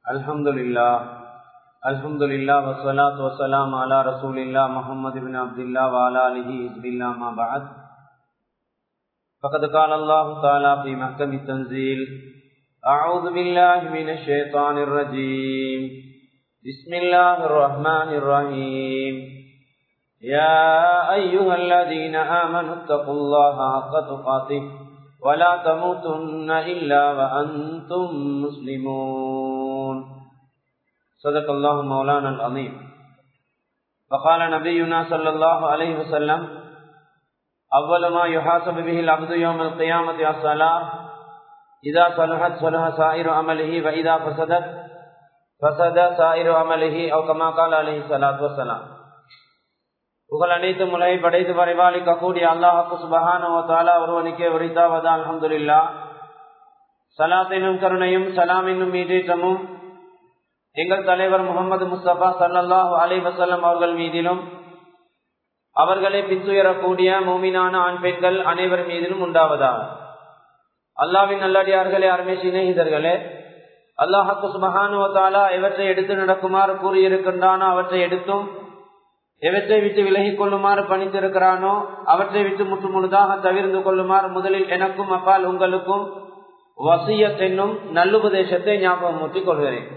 الحمد لله الحمد لله والصلاة والسلام على رسول الله محمد بن عبد الله وعلى آله حزب الله ما بعد فقد قال الله تعالى في محكم التنزيل أعوذ بالله من الشيطان الرجيم بسم الله الرحمن الرحيم يا أيها الذين آمنوا اتقوا الله حق تقاته ولا تموتن إلا وأنتم مسلمون صدق الله مولانا العظيم وقال نبينا صلى الله عليه وسلم أول ما يحاسب به العبد يوم القيامة الصلاة إذا صلحت صلح سائر عمله وإذا فسدت فسد سائر عمله أو كما قال عليه الصلاة والسلام புகழ் அனைத்து முலை படைத்து பரிபாலிக்கக்கூடிய அல்லாஹு சுபஹான ஒருவனுக்கே உரித்தாவதா அலமதுல்லா சலாத்தினும் கருணையும் சலாமினும் மீதேற்றமும் எங்கள் தலைவர் முகமது முஸ்தபா சல்லாஹூ அலி வசல்லம் அவர்கள் மீதிலும் அவர்களை பின்துயரக்கூடிய மூமினான ஆண் பெண்கள் அனைவர் மீதிலும் உண்டாவதா அல்லாவின் நல்லடியார்களே அருமை சிநேகிதர்களே அல்லாஹாக்கு சுபஹானுவத்தாலா எவற்றை எடுத்து நடக்குமாறு கூறியிருக்கின்றானோ அவற்றை எடுத்தும் எவற்றை விட்டு விலகிக் கொள்ளுமாறு பணித்திருக்கிறானோ அவற்றை விட்டு முற்று முழுதாக தவிர்ந்து கொள்ளுமாறு முதலில் எனக்கும் அப்பால் உங்களுக்கும் வசியத் என்னும் நல்லுபதேசத்தை ஞாபகம் ஊட்டிக் கொள்கிறேன்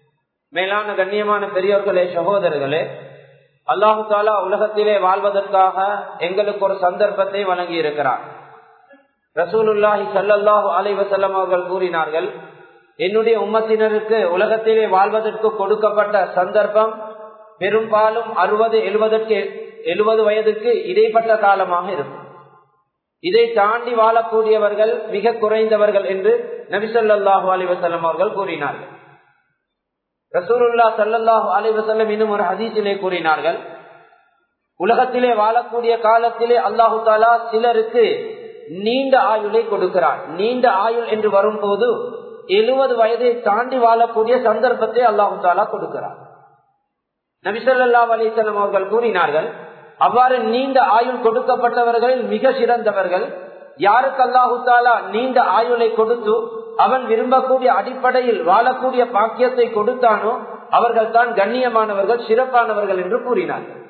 மேலான கண்ணியமான பெரியோர்களே சகோதரர்களே அல்லாஹு தாலா உலகத்திலே வாழ்வதற்காக எங்களுக்கு ஒரு சந்தர்ப்பத்தை வழங்கி இருக்கிறார் ரசூலுல்லாஹி சல்லாஹூ அலைவசல்லம் அவர்கள் கூறினார்கள் என்னுடைய உம்மத்தினருக்கு உலகத்திலே வாழ்வதற்கு கொடுக்கப்பட்ட சந்தர்ப்பம் பெரும்பாலும் அறுபது எழுபதற்கு எழுபது வயதுக்கு இடைப்பட்ட காலமாக இருக்கும் இதை தாண்டி வாழக்கூடியவர்கள் மிக குறைந்தவர்கள் என்று நபிசல்லாஹூ அலிவசல்லம் அவர்கள் கூறினார்கள் ரசூலுல்லா சல்லாஹூ அலிவசல்லம் இன்னும் ஒரு ஹதீசிலே கூறினார்கள் உலகத்திலே வாழக்கூடிய காலத்திலே அல்லாஹு தாலா சிலருக்கு நீண்ட ஆயுளை கொடுக்கிறார் நீண்ட ஆயுள் என்று வரும்போது எழுபது வயதை தாண்டி வாழக்கூடிய சந்தர்ப்பத்தை அல்லாஹு தாலா கொடுக்கிறார் நபிசல்லா அலிசல்லம் அவர்கள் கூறினார்கள் அவ்வாறு நீண்ட ஆயுள் கொடுக்கப்பட்டவர்களில் மிக சிறந்தவர்கள் யாருக்கு அல்லாஹு தாலா நீண்ட ஆயுளை கொடுத்து அவன் விரும்பக்கூடிய அடிப்படையில் வாழக்கூடிய பாக்கியத்தை கொடுத்தானோ அவர்கள் தான் கண்ணியமானவர்கள் சிறப்பானவர்கள் என்று கூறினார்கள்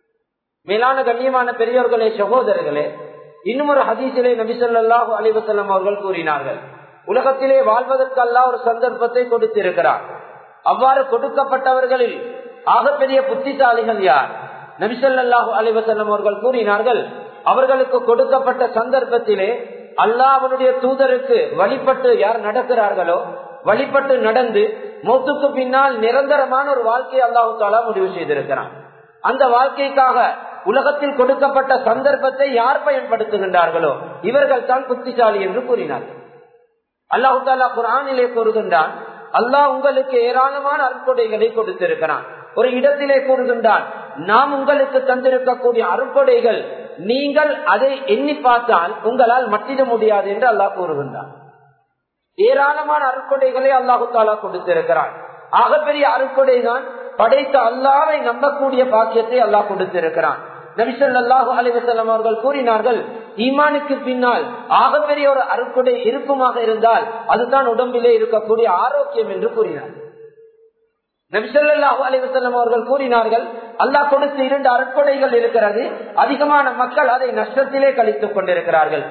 மேலான கண்ணியமான பெரியோர்களே சகோதரர்களே இன்னும் ஒரு ஹதீசிலே நபிசல்லாஹு அலிவசல்லம் அவர்கள் கூறினார்கள் உலகத்திலே வாழ்வதற்கு அல்லா ஒரு சந்தர்ப்பத்தை கொடுத்திருக்கிறார் அவ்வாறு கொடுக்கப்பட்டவர்களில் ஆகப்பெரிய புத்திசாலிகள் யார் நபிசல்லாஹு அலிவசல்லம் அவர்கள் கூறினார்கள் அவர்களுக்கு கொடுக்கப்பட்ட சந்தர்ப்பத்திலே அல்லாஹ் அவனுடைய தூதருக்கு வழிபட்டு யார் நடக்கிறார்களோ வழிபட்டு நடந்து மௌத்துக்கு பின்னால் நிரந்தரமான ஒரு வாழ்க்கையை அல்லாஹு தாலா முடிவு செய்திருக்கிறான் அந்த வாழ்க்கைக்காக உலகத்தில் கொடுக்கப்பட்ட சந்தர்ப்பத்தை யார் பயன்படுத்துகின்றார்களோ இவர்கள் தான் புத்திசாலி என்று கூறினார்கள் அல்லாஹு தாலா குரானிலே கூறுகின்றான் அல்லாஹ் உங்களுக்கு ஏராளமான அற்புடைகளை கொடுத்திருக்கிறான் ஒரு இடத்திலே கூறுகின்றான் நாம் உங்களுக்கு தந்திருக்கக்கூடிய அறுப்படைகள் நீங்கள் அதை எண்ணி பார்த்தால் உங்களால் மட்டிட முடியாது என்று அல்லாஹ் கூறுகின்றான் ஏராளமான அறுப்படைகளை அல்லாஹு தாலா கொடுத்திருக்கிறான் ஆகப்பெரிய அறுப்படை தான் படைத்த அல்லாவை நம்பக்கூடிய பாக்கியத்தை அல்லாஹ் கொடுத்திருக்கிறான் நபிசல்லாஹு அலிவசல்லம் அவர்கள் கூறினார்கள் ஈமானுக்கு பின்னால் ஆகப்பெரிய ஒரு அறுக்குடை இருக்குமாக இருந்தால் அதுதான் உடம்பிலே இருக்கக்கூடிய ஆரோக்கியம் என்று கூறினார்கள் நபிசல்லாஹு அலிவசல்லம் அவர்கள் கூறினார்கள் அல்லாஹ் கொடுத்த இரண்டு அற்புடைகள் இருக்கிறது அதிகமான மக்கள் அதை நஷ்டத்திலே கழித்துக் கொண்டிருக்கிறார்கள்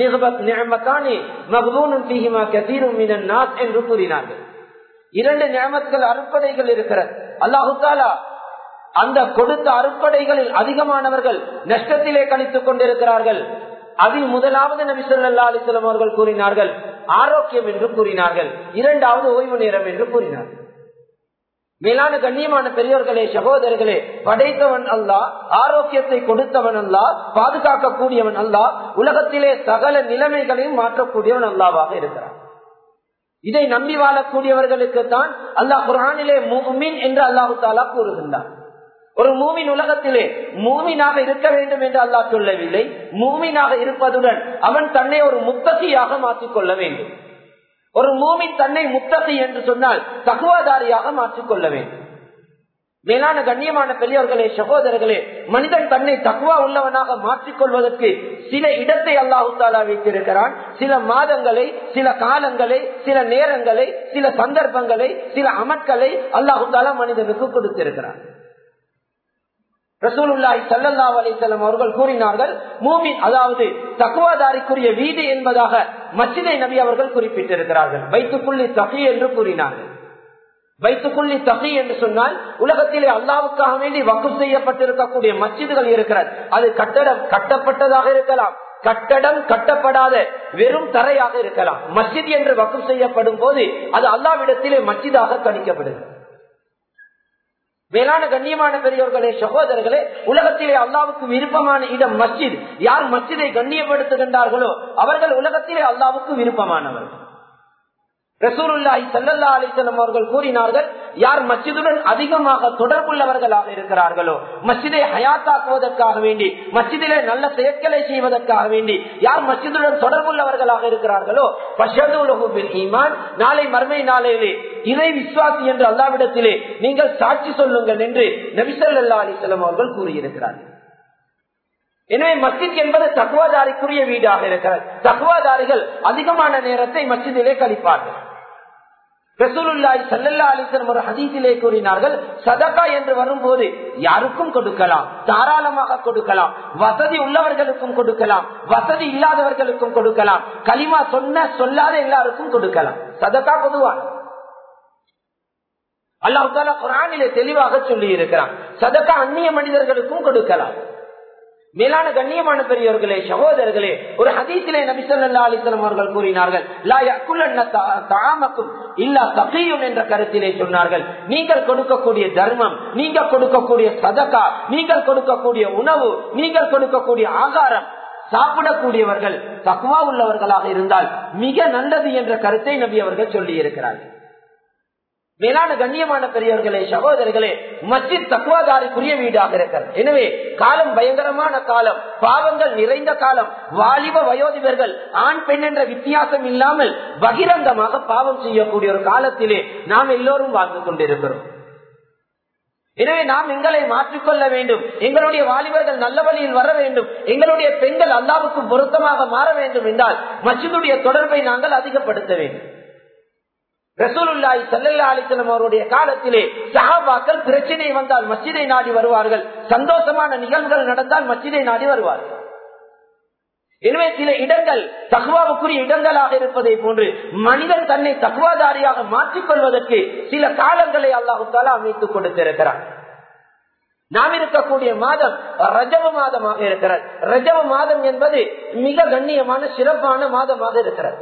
என்று கூறினார்கள் இரண்டு நியமத்துகள் அறுப்படைகள் இருக்கிறது அல்லாஹு தாலா அந்த கொடுத்த அறுப்படைகளில் அதிகமானவர்கள் நஷ்டத்திலே கழித்துக் கொண்டிருக்கிறார்கள் அதில் முதலாவது நபி சொல்லா அலிஸ்லாம் அவர்கள் கூறினார்கள் ஆரோக்கியம் என்று கூறினார்கள் இரண்டாவது ஓய்வு நேரம் என்று கூறினார்கள் மேலான கண்ணியமான பெரியோர்களே சகோதரர்களே படைத்தவன் அல்லா ஆரோக்கியத்தை கொடுத்தவன் அல்லா பாதுகாக்கக்கூடியவன் அல்லா உலகத்திலே சகல நிலைமைகளையும் மாற்றக்கூடியவன் அல்லாவாக இருக்கிறான் இதை நம்பி வாழக்கூடியவர்களுக்கு தான் அல்லாஹ் குரானிலே மூமின் என்று அல்லாஹு தாலா கூறுகின்றான் ஒரு மூமின் உலகத்திலே மூமினாக இருக்க வேண்டும் என்று அல்லாஹ் சொல்லவில்லை மூமினாக இருப்பதுடன் அவன் தன்னை ஒரு முத்தகியாக மாற்றிக்கொள்ள வேண்டும் ஒரு மூமின் தன்னை முத்தகி என்று சொன்னால் தகுவாதாரியாக மாற்றிக்கொள்ள வேண்டும் மேலான கண்ணியமான பெரியவர்களே சகோதரர்களே மனிதன் தன்னை தக்குவா உள்ளவனாக மாற்றிக்கொள்வதற்கு சில இடத்தை அல்லாஹு தாலா வைத்திருக்கிறான் சில மாதங்களை சில காலங்களை சில நேரங்களை சில சந்தர்ப்பங்களை சில அமட்களை அல்லாஹு தாலா மனிதனுக்கு கொடுத்திருக்கிறான் ரசூலுல்லாஹி ஸல்லல்லாஹு அலைஹி வஸல்லம் அவர்கள் கூறினார்கள் மூமின் அதாவது தக்வாதாரிக்குரிய வீடு என்பதாக மஸ்ஜிதை நபி அவர்கள் குறிப்பிட்டிருக்கிறார்கள் வைத்துக்குள்ளி தகி என்று கூறினார்கள் வைத்துக்குள்ளி தகி என்று சொன்னால் உலகத்திலே அல்லாவுக்காக வேண்டி வக்கு செய்யப்பட்டிருக்கக்கூடிய மஸ்ஜிதுகள் இருக்கிறது அது கட்டடம் கட்டப்பட்டதாக இருக்கலாம் கட்டடம் கட்டப்படாத வெறும் தரையாக இருக்கலாம் மஸ்ஜித் என்று வக்கு செய்யப்படும் போது அது அல்லாவிடத்திலே மஸ்ஜிதாக கணிக்கப்படுது மேலான கண்ணியமான பெரியவர்களே சகோதரர்களே உலகத்திலே அல்லாவுக்கு விருப்பமான இடம் மஸ்ஜித் யார் மஸ்ஜிதை கண்ணியப்படுத்துகின்றார்களோ அவர்கள் உலகத்திலே அல்லாவுக்கு விருப்பமானவர்கள் ரசூலுல்லாஹி சல்லல்லா அலிசல்லம் அவர்கள் கூறினார்கள் யார் மஸ்ஜிதுடன் அதிகமாக தொடர்புள்ளவர்களாக இருக்கிறார்களோ மஸ்ஜிதை ஹயாத்தாக்குவதற்காக வேண்டி மஸ்ஜிதிலே நல்ல செயற்களை செய்வதற்காக வேண்டி யார் மஸ்ஜிதுடன் தொடர்புள்ளவர்களாக இருக்கிறார்களோ பஷதுலகுபில் ஈமான் நாளை மர்மை நாளையிலே இதை விசுவாசி என்று அல்லாவிடத்திலே நீங்கள் சாட்சி சொல்லுங்கள் என்று நபிசல்லா அலிசல்லம் அவர்கள் கூறியிருக்கிறார்கள் எனவே மஸ்ஜித் என்பது தக்குவாதாரிக்குரிய வீடாக இருக்கிறது தக்குவாதாரிகள் அதிகமான நேரத்தை மஸ்ஜிதிலே கழிப்பார்கள் ரசூலுல்லாய் சல்லல்லா அலிசன் ஒரு ஹதீசிலே கூறினார்கள் சதக்கா என்று வரும்போது யாருக்கும் கொடுக்கலாம் தாராளமாக கொடுக்கலாம் வசதி உள்ளவர்களுக்கும் கொடுக்கலாம் வசதி இல்லாதவர்களுக்கும் கொடுக்கலாம் களிமா சொன்ன சொல்லாத எல்லாருக்கும் கொடுக்கலாம் சதக்கா பொதுவான அல்லாஹால குரானிலே தெளிவாக சொல்லி இருக்கிறான் சதக்கா அந்நிய மனிதர்களுக்கும் கொடுக்கலாம் மேலான கண்ணியமான பெரியவர்களே சகோதரர்களே ஒரு ஹதீசிலே நபிசல்லா அலிஸ்லாம் அவர்கள் கூறினார்கள் இல்லா தகையும் என்ற கருத்திலே சொன்னார்கள் நீங்கள் கொடுக்கக்கூடிய தர்மம் நீங்கள் கொடுக்கக்கூடிய சதக்கா நீங்கள் கொடுக்கக்கூடிய உணவு நீங்கள் கொடுக்கக்கூடிய ஆகாரம் சாப்பிடக்கூடியவர்கள் தக்குவா உள்ளவர்களாக இருந்தால் மிக நல்லது என்ற கருத்தை நபி அவர்கள் சொல்லி இருக்கிறார்கள் மேலான கண்ணியமான பெரியவர்களே சகோதரர்களே மஸ்ஜித் தக்குவாதாரிக்குரிய வீடாக இருக்கிறது எனவே காலம் பயங்கரமான காலம் பாவங்கள் நிறைந்த காலம் வாலிப வயோதிபர்கள் ஆண் பெண் என்ற வித்தியாசம் இல்லாமல் பகிரங்கமாக பாவம் செய்யக்கூடிய ஒரு காலத்திலே நாம் எல்லோரும் வாழ்ந்து கொண்டிருக்கிறோம் எனவே நாம் எங்களை மாற்றிக்கொள்ள வேண்டும் எங்களுடைய வாலிபர்கள் நல்ல வழியில் வர வேண்டும் எங்களுடைய பெண்கள் அல்லாவுக்கு பொருத்தமாக மாற வேண்டும் என்றால் மஸ்ஜிதுடைய தொடர்பை நாங்கள் அதிகப்படுத்த வேண்டும் ரசூலுல்லாய் சல்லல்லா அலிசலம் அவருடைய காலத்திலே சஹாபாக்கள் பிரச்சனை வந்தால் மஸ்ஜிதை நாடி வருவார்கள் சந்தோஷமான நிகழ்வுகள் நடந்தால் மஸ்ஜிதை நாடி வருவார்கள் எனவே சில இடங்கள் தகுவாவுக்குரிய இடங்களாக இருப்பதை போன்று மனிதன் தன்னை தகுவாதாரியாக மாற்றிக்கொள்வதற்கு சில காலங்களை அல்லாஹு தாலா அமைத்துக் கொடுத்திருக்கிறார் நாம் இருக்கக்கூடிய மாதம் ரஜவ மாதமாக இருக்கிறது ரஜவ மாதம் என்பது மிக கண்ணியமான சிறப்பான மாதமாக இருக்கிறது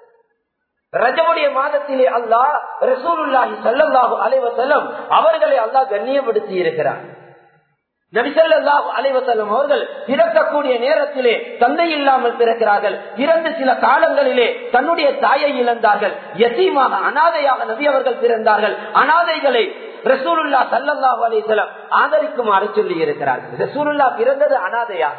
ரஜவுடைய மாதத்திலே அல்லாஹ் ரசூலுல்லாஹி சல்லல்லாஹு அலைவசல்லம் அவர்களை அல்லாஹ் கண்ணியப்படுத்தி இருக்கிறார் நபிசல்லாஹு அலைவசல்லம் அவர்கள் பிறக்கக்கூடிய நேரத்திலே தந்தை இல்லாமல் பிறக்கிறார்கள் பிறந்து சில காலங்களிலே தன்னுடைய தாயை இழந்தார்கள் எத்தீமாக அனாதையாக நபி அவர்கள் பிறந்தார்கள் அனாதைகளை ரசூலுல்லா சல்லல்லாஹு அலைவசல்லம் ஆதரிக்குமாறு சொல்லி இருக்கிறார்கள் ரசூலுல்லா பிறந்தது அனாதையாக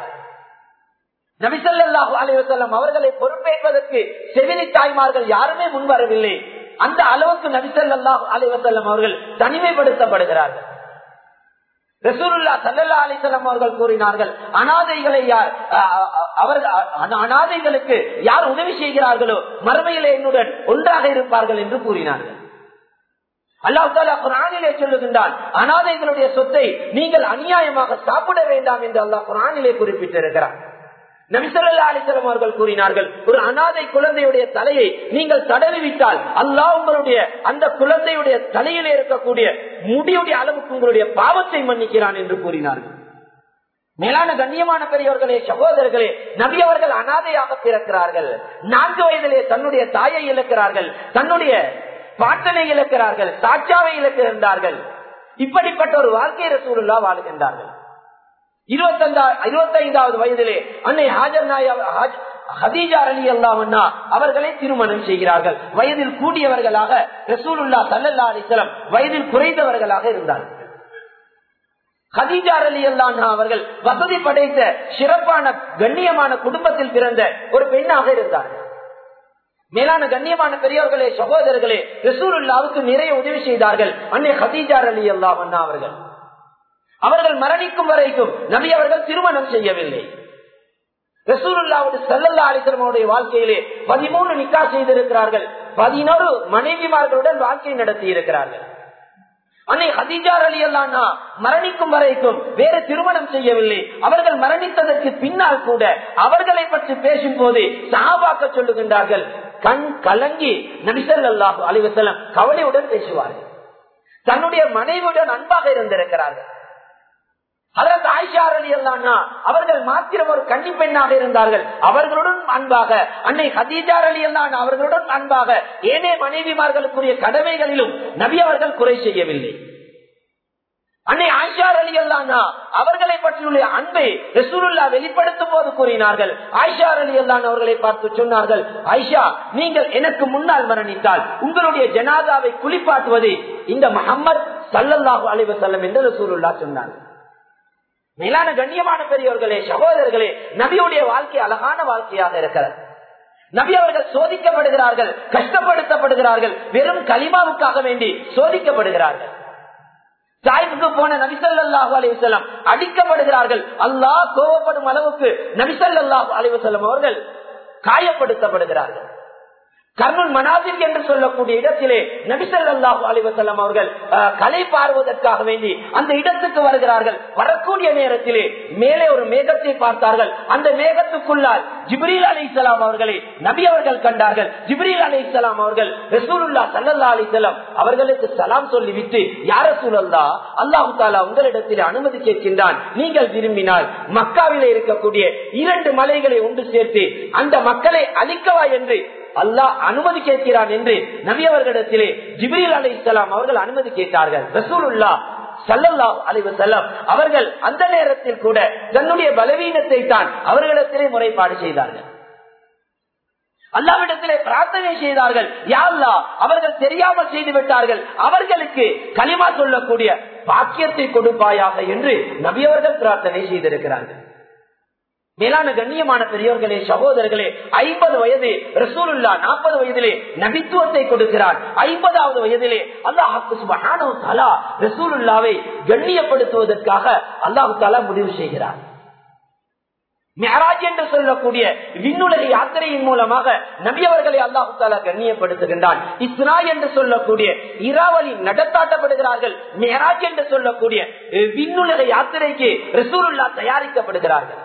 நபிசல்லாஹு அலைவசல்லம் அவர்களை பொறுப்பேற்பதற்கு செவிலி தாய்மார்கள் யாருமே முன்வரவில்லை அந்த அளவுக்கு நபிசல்லாஹு அலைவசல்லம் அவர்கள் தனிமைப்படுத்தப்படுகிறார்கள் ரசூலுல்லா சல்லல்லா அலிசல்லம் அவர்கள் கூறினார்கள் அனாதைகளை யார் அவர்கள் அனாதைகளுக்கு யார் உதவி செய்கிறார்களோ மறுமையிலே என்னுடன் ஒன்றாக இருப்பார்கள் என்று கூறினார்கள் அல்லாஹ் தாலா குரானிலே சொல்லுகின்றான் அனாதைகளுடைய சொத்தை நீங்கள் அநியாயமாக சாப்பிட வேண்டாம் என்று அல்லாஹ் குரானிலே குறிப்பிட்டிருக்கிறார் நபிசல்லா அலிசலம் அவர்கள் கூறினார்கள் ஒரு அனாதை குழந்தையுடைய தலையை நீங்கள் தடவிவிட்டால் அல்லாஹ் உங்களுடைய அந்த குழந்தையுடைய தலையிலே இருக்கக்கூடிய முடியுடைய அளவுக்கு உங்களுடைய பாவத்தை மன்னிக்கிறான் என்று கூறினார்கள் மேலான கண்ணியமான பெரியவர்களே சகோதரர்களே நபி அவர்கள் அனாதையாக பிறக்கிறார்கள் நான்கு வயதிலே தன்னுடைய தாயை இழக்கிறார்கள் தன்னுடைய பாட்டனை இழக்கிறார்கள் சாட்சாவை இழக்கின்றார்கள் இப்படிப்பட்ட ஒரு வாழ்க்கை ரசூலுல்லா வாழ்கின்றார்கள் இருபத்தைந்தாவது வயதிலே அன்னை ஹாஜர் நாய் ஹதீஜா அலி அல்லாமன்னா அவர்களை திருமணம் செய்கிறார்கள் வயதில் கூடியவர்களாக ரசூலுல்லா சல்லல்லா அலிசலம் வயதில் குறைந்தவர்களாக இருந்தார்கள் ஹதீஜா அலி அல்லா அவர்கள் வசதி படைத்த சிறப்பான கண்ணியமான குடும்பத்தில் பிறந்த ஒரு பெண்ணாக இருந்தார்கள் மேலான கண்ணியமான பெரியவர்களே சகோதரர்களே ரசூலுல்லாவுக்கு நிறைய உதவி செய்தார்கள் அன்னை ஹதீஜா அலி அல்லா அவர்கள் அவர்கள் மரணிக்கும் வரைக்கும் நபி அவர்கள் திருமணம் செய்யவில்லை ரசூலுல்லாவுடைய செல்லல்லா அலிசலமுடைய வாழ்க்கையிலே பதிமூணு நிக்கா செய்திருக்கிறார்கள் பதினோரு மனைவிமார்களுடன் வாழ்க்கை நடத்தி இருக்கிறார்கள் அன்னை ஹதீஜார் அலி அல்லானா மரணிக்கும் வரைக்கும் வேறு திருமணம் செய்யவில்லை அவர்கள் மரணித்ததற்கு பின்னால் கூட அவர்களை பற்றி பேசும் போது சஹாபாக்க சொல்லுகின்றார்கள் கண் கலங்கி நபிசல் அல்லாஹு அலிவசலம் கவலையுடன் பேசுவார்கள் தன்னுடைய மனைவியுடன் அன்பாக இருந்திருக்கிறார்கள் அதற்கு ஆயிஷார் அலி அல்லானா அவர்கள் மாத்திரம் ஒரு கன்னி பெண்ணாக இருந்தார்கள் அவர்களுடன் அன்பாக அன்னை ஹதீஜார் அலி அல்லான் அவர்களுடன் அன்பாக ஏனே மனைவிமார்களுக்குரிய கடமைகளிலும் நபி அவர்கள் குறை செய்யவில்லை அன்னை ஆயிஷார் அலி அல்லானா அவர்களை பற்றியுள்ள அன்பை ரசூலுல்லா வெளிப்படுத்தும் போது கூறினார்கள் ஆயிஷார் அலி அல்லான் அவர்களை பார்த்து சொன்னார்கள் ஆயிஷா நீங்கள் எனக்கு முன்னால் மரணித்தால் உங்களுடைய ஜனாதாவை குளிப்பாட்டுவது இந்த முகமது சல்லல்லாஹு அலைவசல்லம் என்று ரசூலுல்லா சொன்னார்கள் மேலான கண்ணியமான பெரியவர்களே சகோதரர்களே நபியுடைய வாழ்க்கை அழகான வாழ்க்கையாக இருக்கிறது நபி அவர்கள் சோதிக்கப்படுகிறார்கள் கஷ்டப்படுத்தப்படுகிறார்கள் வெறும் கலிமாவுக்காக வேண்டி சோதிக்கப்படுகிறார்கள் சாய்வுக்கு போன நபிசல்லாஹு அலிவசலம் அடிக்கப்படுகிறார்கள் அல்லாஹ் கோவப்படும் அளவுக்கு நபிசல்லாஹு அலிவசலம் அவர்கள் காயப்படுத்தப்படுகிறார்கள் கர்ணுல் மனாசிர் என்று சொல்லக்கூடிய இடத்திலே நபிசல்லாஹு அலிவசல்லம் அவர்கள் கலை பார்வதற்காக வேண்டி அந்த இடத்துக்கு வருகிறார்கள் வரக்கூடிய நேரத்திலே மேலே ஒரு மேகத்தை பார்த்தார்கள் அந்த மேகத்துக்குள்ளால் ஜிப்ரீல் அலி இஸ்லாம் அவர்களை நபி அவர்கள் கண்டார்கள் ஜிப்ரீல் அலி இஸ்லாம் அவர்கள் ரசூலுல்லா சல்லா அலிசல்லாம் அவர்களுக்கு சலாம் சொல்லிவிட்டு யார சூழல்லா அல்லாஹு தாலா உங்களிடத்தில் அனுமதி கேட்கின்றான் நீங்கள் விரும்பினால் மக்காவிலே இருக்கக்கூடிய இரண்டு மலைகளை ஒன்று சேர்த்து அந்த மக்களை அழிக்கவா என்று அல்லாஹ் அனுமதி கேட்கிறான் என்று நபி அவர்களிடத்திலே ஜிபிரில் அலி இஸ்லாம் அவர்கள் அனுமதி கேட்டார்கள் ரசூலுல்லா சல்லல்லா அலிவ செல்லம் அவர்கள் அந்த நேரத்தில் கூட தன்னுடைய பலவீனத்தை தான் அவர்களிடத்திலே முறைப்பாடு செய்தார்கள் அல்லாவிடத்திலே பிரார்த்தனை செய்தார்கள் யாழ்லா அவர்கள் தெரியாமல் செய்து விட்டார்கள் அவர்களுக்கு களிமா சொல்லக்கூடிய பாக்கியத்தை கொடுப்பாயாக என்று நபி அவர்கள் பிரார்த்தனை செய்திருக்கிறார்கள் மேலான கண்ணியமான பெரியோர்களே சகோதரர்களே ஐம்பது வயது ரசூலுல்லா நாற்பது வயதிலே நபித்துவத்தை கொடுக்கிறார் ஐம்பதாவது வயதிலே அல்லாஹு ரசூலுல்லாவை கண்ணியப்படுத்துவதற்காக அல்லாஹு தாலா முடிவு செய்கிறார் மேராஜ் என்று சொல்லக்கூடிய விண்ணுலக யாத்திரையின் மூலமாக நபி அவர்களை அல்லாஹு தாலா கண்ணியப்படுத்துகின்றான் இஸ்ரா என்று சொல்லக்கூடிய இராவலி நடத்தாட்டப்படுகிறார்கள் மேராஜ் என்று சொல்லக்கூடிய விண்ணுலக யாத்திரைக்கு ரசூலுல்லா தயாரிக்கப்படுகிறார்கள்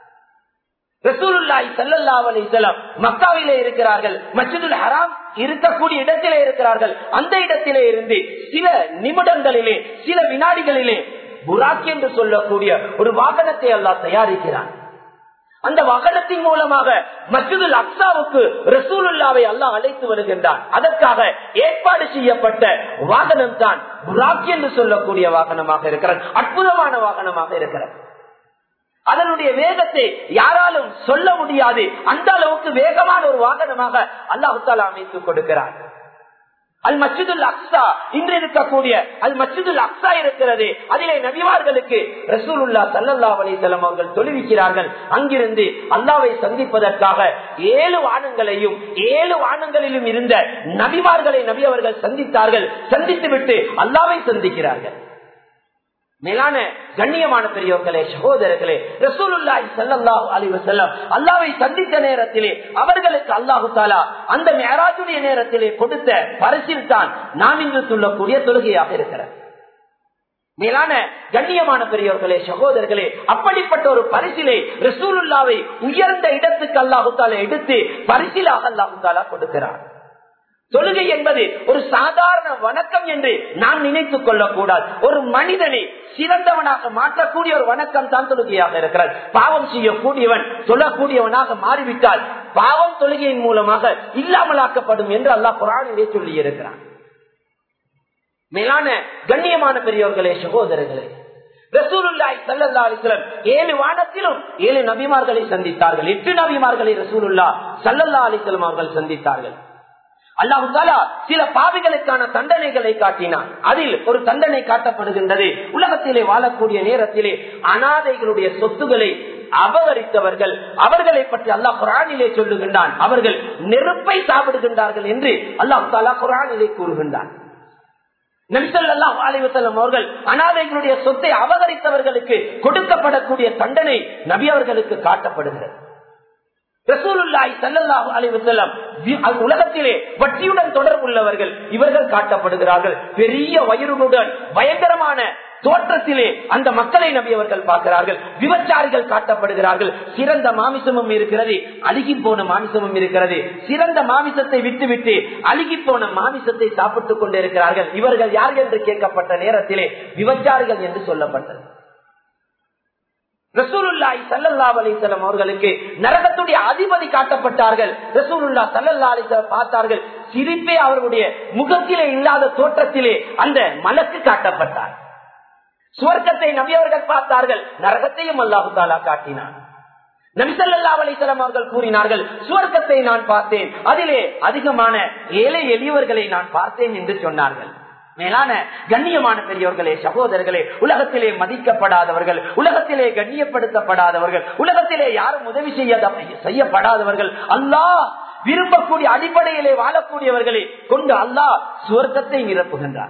ரசூலுல்லாய் சல்லல்லா அலிசல்லாம் மக்காவிலே இருக்கிறார்கள் மஸ்ஜிதுல் ஹராம் இருக்கக்கூடிய இடத்திலே இருக்கிறார்கள் அந்த இடத்திலே இருந்து சில நிமிடங்களிலே சில வினாடிகளிலே புராக் என்று சொல்லக்கூடிய ஒரு வாகனத்தை அல்லாஹ் தயாரிக்கிறான் அந்த வாகனத்தின் மூலமாக மஸ்ஜிதுல் அக்சாவுக்கு ரசூலுல்லாவை அல்லாஹ் அழைத்து வருகின்றான் அதற்காக ஏற்பாடு செய்யப்பட்ட வாகனம் தான் புராக் என்று சொல்லக்கூடிய வாகனமாக இருக்கிறது அற்புதமான வாகனமாக இருக்கிறது அதனுடைய வேகத்தை யாராலும் சொல்ல முடியாது அந்த அளவுக்கு வேகமான ஒரு வாகனமாக அல்லாஹு தாலா அமைத்துக் கொடுக்கிறார் அல் மச்சிதுல் அக்ஸா இன்று இருக்கக்கூடிய அல் மச்சிதுல் அக்ஸா இருக்கிறது அதிலே நபிமார்களுக்கு ரசூலுல்லா சல்லல்லா அலிசல்லாம் அவர்கள் தொழுவிக்கிறார்கள் அங்கிருந்து அல்லாவை சந்திப்பதற்காக ஏழு வானங்களையும் ஏழு வானங்களிலும் இருந்த நபிமார்களை நபி அவர்கள் சந்தித்தார்கள் சந்தித்து விட்டு அல்லாவை சந்திக்கிறார்கள் மேலான கண்ணியமான பெரியவர்களே சகோதரர்களே ரசூலுல்லாஹி ஸல்லல்லாஹு அலைஹி வஸல்லம் அல்லாஹ்வை சந்தித்த நேரத்திலே அவர்களுக்கு அல்லாஹு தாலா அந்த மேராஜுடைய நேரத்திலே கொடுத்த பரிசில் தான் நாம் இன்று சொல்லக்கூடிய தொழுகையாக இருக்கிறது மேலான கண்ணியமான பெரியவர்களே சகோதரர்களே அப்படிப்பட்ட ஒரு பரிசிலை ரசூலுல்லாவை உயர்ந்த இடத்துக்கு அல்லாஹு தாலா எடுத்து பரிசிலாக அல்லாஹு தாலா கொடுக்கிறார் தொழுகை என்பது ஒரு சாதாரண வணக்கம் என்று நாம் நினைத்துக் கொள்ளக்கூடாது ஒரு மனிதனை சிறந்தவனாக மாற்றக்கூடிய ஒரு வணக்கம் தான் தொழுகையாக இருக்கிறது பாவம் செய்யக்கூடியவன் சொல்லக்கூடியவனாக மாறிவிட்டால் பாவம் தொழுகையின் மூலமாக இல்லாமலாக்கப்படும் என்று அல்லாஹ் குரானிலே சொல்லி இருக்கிறான் மேலான கண்ணியமான பெரியவர்களே சகோதரர்களே ரசூலுல்லாய் சல்லா அலிஸ்லம் ஏழு வானத்திலும் ஏழு நபிமார்களை சந்தித்தார்கள் எட்டு நபிமார்களை ரசூலுல்லா சல்லல்லா அலிஸ்லம் அவர்கள் சந்தித்தார்கள் அல்லாஹு தாலா சில பாவிகளுக்கான தண்டனைகளை காட்டினார் அதில் ஒரு தண்டனை காட்டப்படுகின்றது உலகத்திலே வாழக்கூடிய நேரத்திலே அனாதைகளுடைய சொத்துக்களை அபகரித்தவர்கள் அவர்களை பற்றி அல்லாஹ் குரானிலே சொல்லுகின்றான் அவர்கள் நெருப்பை சாப்பிடுகின்றார்கள் என்று அல்லாஹு தாலா குரானிலே கூறுகின்றான் நபிசல்லாஹ் அலைவசல்லம் அவர்கள் அனாதைகளுடைய சொத்தை அபகரித்தவர்களுக்கு கொடுக்கப்படக்கூடிய தண்டனை நபி அவர்களுக்கு காட்டப்படுகிறது ரசூலுல்லாய் சல்லல்லாஹு அலைவசல்லம் உலகத்திலே வட்டியுடன் தொடர்புள்ளவர்கள் இவர்கள் காட்டப்படுகிறார்கள் பெரிய வயிறுடன் பயங்கரமான தோற்றத்திலே அந்த மக்களை நபி அவர்கள் பார்க்கிறார்கள் விபச்சாரிகள் காட்டப்படுகிறார்கள் சிறந்த மாமிசமும் இருக்கிறது அழுகி போன மாமிசமும் இருக்கிறது சிறந்த மாமிசத்தை விட்டுவிட்டு அழுகி போன மாமிசத்தை சாப்பிட்டுக் கொண்டிருக்கிறார்கள் இவர்கள் யார் என்று கேட்கப்பட்ட நேரத்திலே விபச்சாரிகள் என்று சொல்லப்பட்டது ரசூலுல்லாய் சல்லல்லா அலிசலம் அவர்களுக்கு நரகத்துடைய அதிபதி காட்டப்பட்டார்கள் ரசூலுல்லா சல்லல்லா அலிசலம் பார்த்தார்கள் சிரிப்பே அவர்களுடைய முகத்திலே இல்லாத தோற்றத்திலே அந்த மலக்கு காட்டப்பட்டார் சுவர்க்கத்தை நபியவர்கள் பார்த்தார்கள் நரகத்தையும் அல்லாஹு தாலா காட்டினார் நபிசல்லா அலிசலம் அவர்கள் கூறினார்கள் சுவர்க்கத்தை நான் பார்த்தேன் அதிலே அதிகமான ஏழை எளியவர்களை நான் பார்த்தேன் என்று சொன்னார்கள் மேலான கண்ணியமான பெரியவர்களே சகோதரர்களே உலகத்திலே மதிக்கப்படாதவர்கள் உலகத்திலே கண்ணியப்படுத்தப்படாதவர்கள் உலகத்திலே யாரும் உதவி செய்ய செய்யப்படாதவர்கள் அல்லாஹ் விரும்பக்கூடிய அடிப்படையிலே வாழக்கூடியவர்களை கொண்டு அல்லாஹ் சுவர்க்கத்தை நிரப்புகின்றார்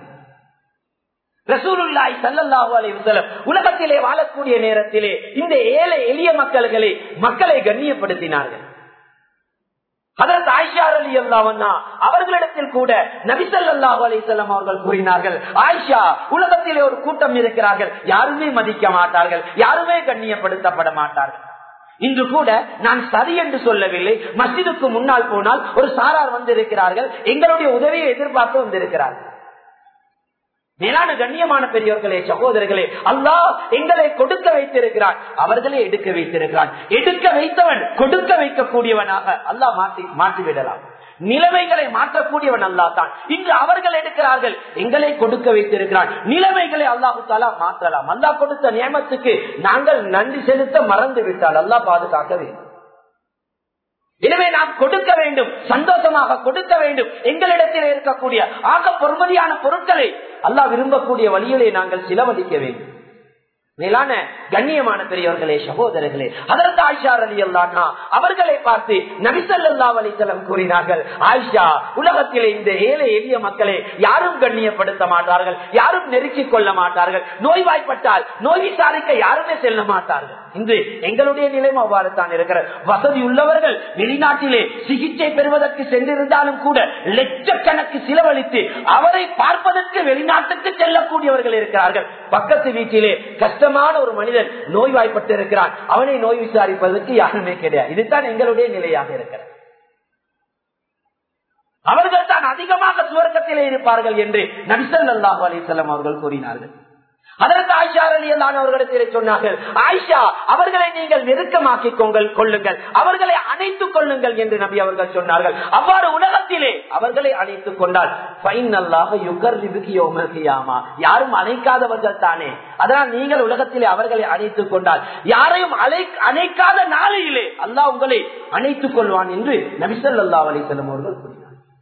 ரசூலுல்லாய் சல்லல்லாஹு அலைஹி வஸல்லம் உலகத்திலே வாழக்கூடிய நேரத்திலே இந்த ஏழை எளிய மக்கள்களை மக்களை கண்ணியப்படுத்தினார்கள் அதற்கு ஆயிஷா அலி அல்லாவண்ணா அவர்களிடத்தில் கூட நபிசல்லாஹு அலிசல்லாம் அவர்கள் கூறினார்கள் ஆயிஷா உலகத்திலே ஒரு கூட்டம் இருக்கிறார்கள் யாருமே மதிக்க மாட்டார்கள் யாருமே கண்ணியப்படுத்தப்பட மாட்டார்கள் இன்று கூட நான் சரி என்று சொல்லவில்லை மஸ்ஜிதுக்கு முன்னால் போனால் ஒரு சாரார் வந்திருக்கிறார்கள் எங்களுடைய உதவியை எதிர்பார்த்து வந்திருக்கிறார்கள் மேலான கண்ணியமான பெரியவர்களே சகோதரர்களே அல்லாஹ் எங்களை கொடுக்க வைத்திருக்கிறான் அவர்களே எடுக்க வைத்திருக்கிறான் எடுக்க வைத்தவன் கொடுக்க வைக்கக்கூடியவனாக அல்லாஹ் மாற்றி மாற்றிவிடலாம் நிலைமைகளை மாற்றக்கூடியவன் அல்லா தான் இன்று அவர்கள் எடுக்கிறார்கள் எங்களை கொடுக்க வைத்திருக்கிறான் நிலைமைகளை அல்லாஹு தாலா மாற்றலாம் அல்லாஹ் கொடுத்த நியமத்துக்கு நாங்கள் நன்றி செலுத்த மறந்து விட்டால் அல்லாஹ் பாதுகாக்க வேண்டும் எனவே நாம் கொடுக்க வேண்டும் சந்தோஷமாக கொடுக்க வேண்டும் எங்களிடத்தில் இருக்கக்கூடிய ஆக பொறுமதியான பொருட்களை அல்லாஹ் விரும்பக்கூடிய வழியிலே நாங்கள் செலவழிக்க வேண்டும் மேலான கண்ணியமான பெரியவர்களே சகோதரர்களே அதற்கு ஆயிஷா அலி அல்லானா அவர்களை பார்த்து நபிசல்லா அலிசலம் கூறினார்கள் ஆயிஷா உலகத்திலே இந்த ஏழை எளிய மக்களை யாரும் கண்ணியப்படுத்த மாட்டார்கள் யாரும் நெருக்கிக் கொள்ள மாட்டார்கள் நோய்வாய்ப்பட்டால் நோய் விசாரிக்க யாருமே செல்ல மாட்டார்கள் இன்று எங்களுடைய நிலைமை அவ்வாறு தான் இருக்கிறது வசதி உள்ளவர்கள் வெளிநாட்டிலே சிகிச்சை பெறுவதற்கு சென்றிருந்தாலும் கூட லட்சக்கணக்கு செலவழித்து அவரை பார்ப்பதற்கு வெளிநாட்டுக்கு செல்லக்கூடியவர்கள் இருக்கிறார்கள் பக்கத்து வீட்டிலே கஷ்டமான ஒரு மனிதன் நோய்வாய்ப்பட்டு இருக்கிறான் அவனை நோய் விசாரிப்பதற்கு யாருமே கிடையாது இதுதான் எங்களுடைய நிலையாக இருக்கிறது அவர்கள் தான் அதிகமாக சுவர்க்கத்திலே இருப்பார்கள் என்று நபிசல் அல்லாஹு அலிசல்லாம் அவர்கள் கூறினார்கள் அதற்கு ஆயிஷா அலி அவர்களிடத்திலே சொன்னார்கள் ஆயிஷா அவர்களை நீங்கள் நெருக்கமாக்கிக் கொள்ளுங்கள் அவர்களை அணைத்துக் கொள்ளுங்கள் என்று நபி அவர்கள் சொன்னார்கள் அவ்வாறு உலகத்திலே அவர்களை அணைத்துக் கொண்டால் யாரும் அணைக்காதவர்கள் தானே அதனால் நீங்கள் உலகத்திலே அவர்களை அணைத்துக் கொண்டால் யாரையும் அணைக்காத நாளையிலே அல்லாஹ் உங்களை அணைத்துக் கொள்வான் என்று நபிசல்லா அலிசல்லம் அவர்கள் கூறினார்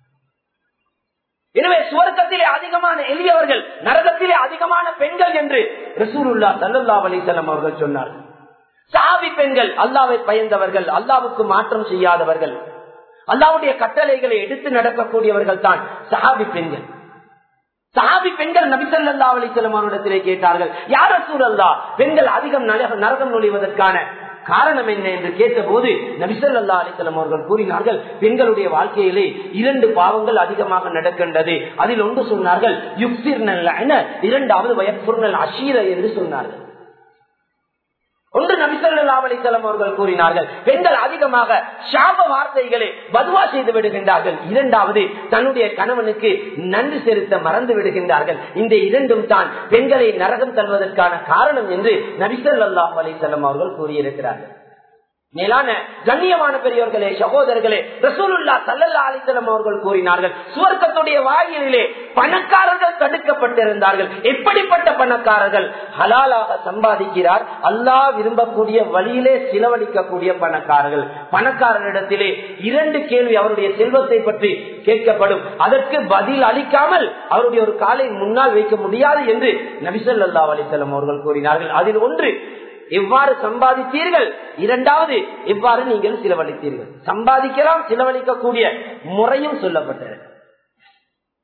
எனவே சுவர்க்கத்திலே அதிகமான எளியவர்கள் நரகத்திலே அதிகமான பெண்கள் என்று ரசூலுல்லா சல்லல்லா அலிசல்லம் அவர்கள் சொன்னார்கள் சாவி பெண்கள் அல்லாவை பயந்தவர்கள் அல்லாவுக்கு மாற்றம் செய்யாதவர்கள் அல்லாவுடைய கட்டளைகளை எடுத்து நடக்கக்கூடியவர்கள் தான் சஹாபி பெண்கள் சஹாபி பெண்கள் நபிசல்லா அலிசல்லம் அவரிடத்திலே கேட்டார்கள் யார் ரசூலல்லா பெண்கள் அதிகம் நரகம் நுழைவதற்கான காரணம் என்ன என்று கேட்டபோது நபிசல்லா அலிசல்லம் அவர்கள் கூறினார்கள் பெண்களுடைய வாழ்க்கையிலே இரண்டு பாவங்கள் அதிகமாக நடக்கின்றது அதில் ஒன்று சொன்னார்கள் யுக்திர் இரண்டாவது வயப்புர்னல் அஷீர என்று சொன்னார்கள் ஒன்று நபிசல்லா அலிசல்லம் அவர்கள் கூறினார்கள் பெண்கள் அதிகமாக சாப வார்த்தைகளை பதுவா செய்து விடுகின்றார்கள் இரண்டாவது தன்னுடைய கணவனுக்கு நன்றி செலுத்த மறந்து விடுகின்றார்கள் இந்த இரண்டும் தான் பெண்களை நரகம் தருவதற்கான காரணம் என்று நபிசல்லா அலிசல்லம் அவர்கள் கூறியிருக்கிறார்கள் மேலான கண்ணியமான பெரியவர்களே சகோதரர்களே ரசூலுல்லா சல்லல்லா அலிசலம் அவர்கள் கூறினார்கள் சுவர்க்கத்துடைய வாயிலே பணக்காரர்கள் தடுக்கப்பட்டிருந்தார்கள் எப்படிப்பட்ட பணக்காரர்கள் ஹலாலாக சம்பாதிக்கிறார் அல்லாஹ் விரும்பக்கூடிய வழியிலே செலவழிக்கக்கூடிய பணக்காரர்கள் பணக்காரரிடத்திலே இரண்டு கேள்வி அவருடைய செல்வத்தை பற்றி கேட்கப்படும் அதற்கு பதில் அளிக்காமல் அவருடைய ஒரு காலை முன்னால் வைக்க முடியாது என்று நபிசல்லா அலிசல்லம் அவர்கள் கூறினார்கள் அதில் ஒன்று எவ்வாறு சம்பாதித்தீர்கள் இரண்டாவது எவ்வாறு நீங்கள் செலவழித்தீர்கள் சம்பாதிக்கலாம் செலவழிக்கக்கூடிய முறையும் சொல்லப்பட்டது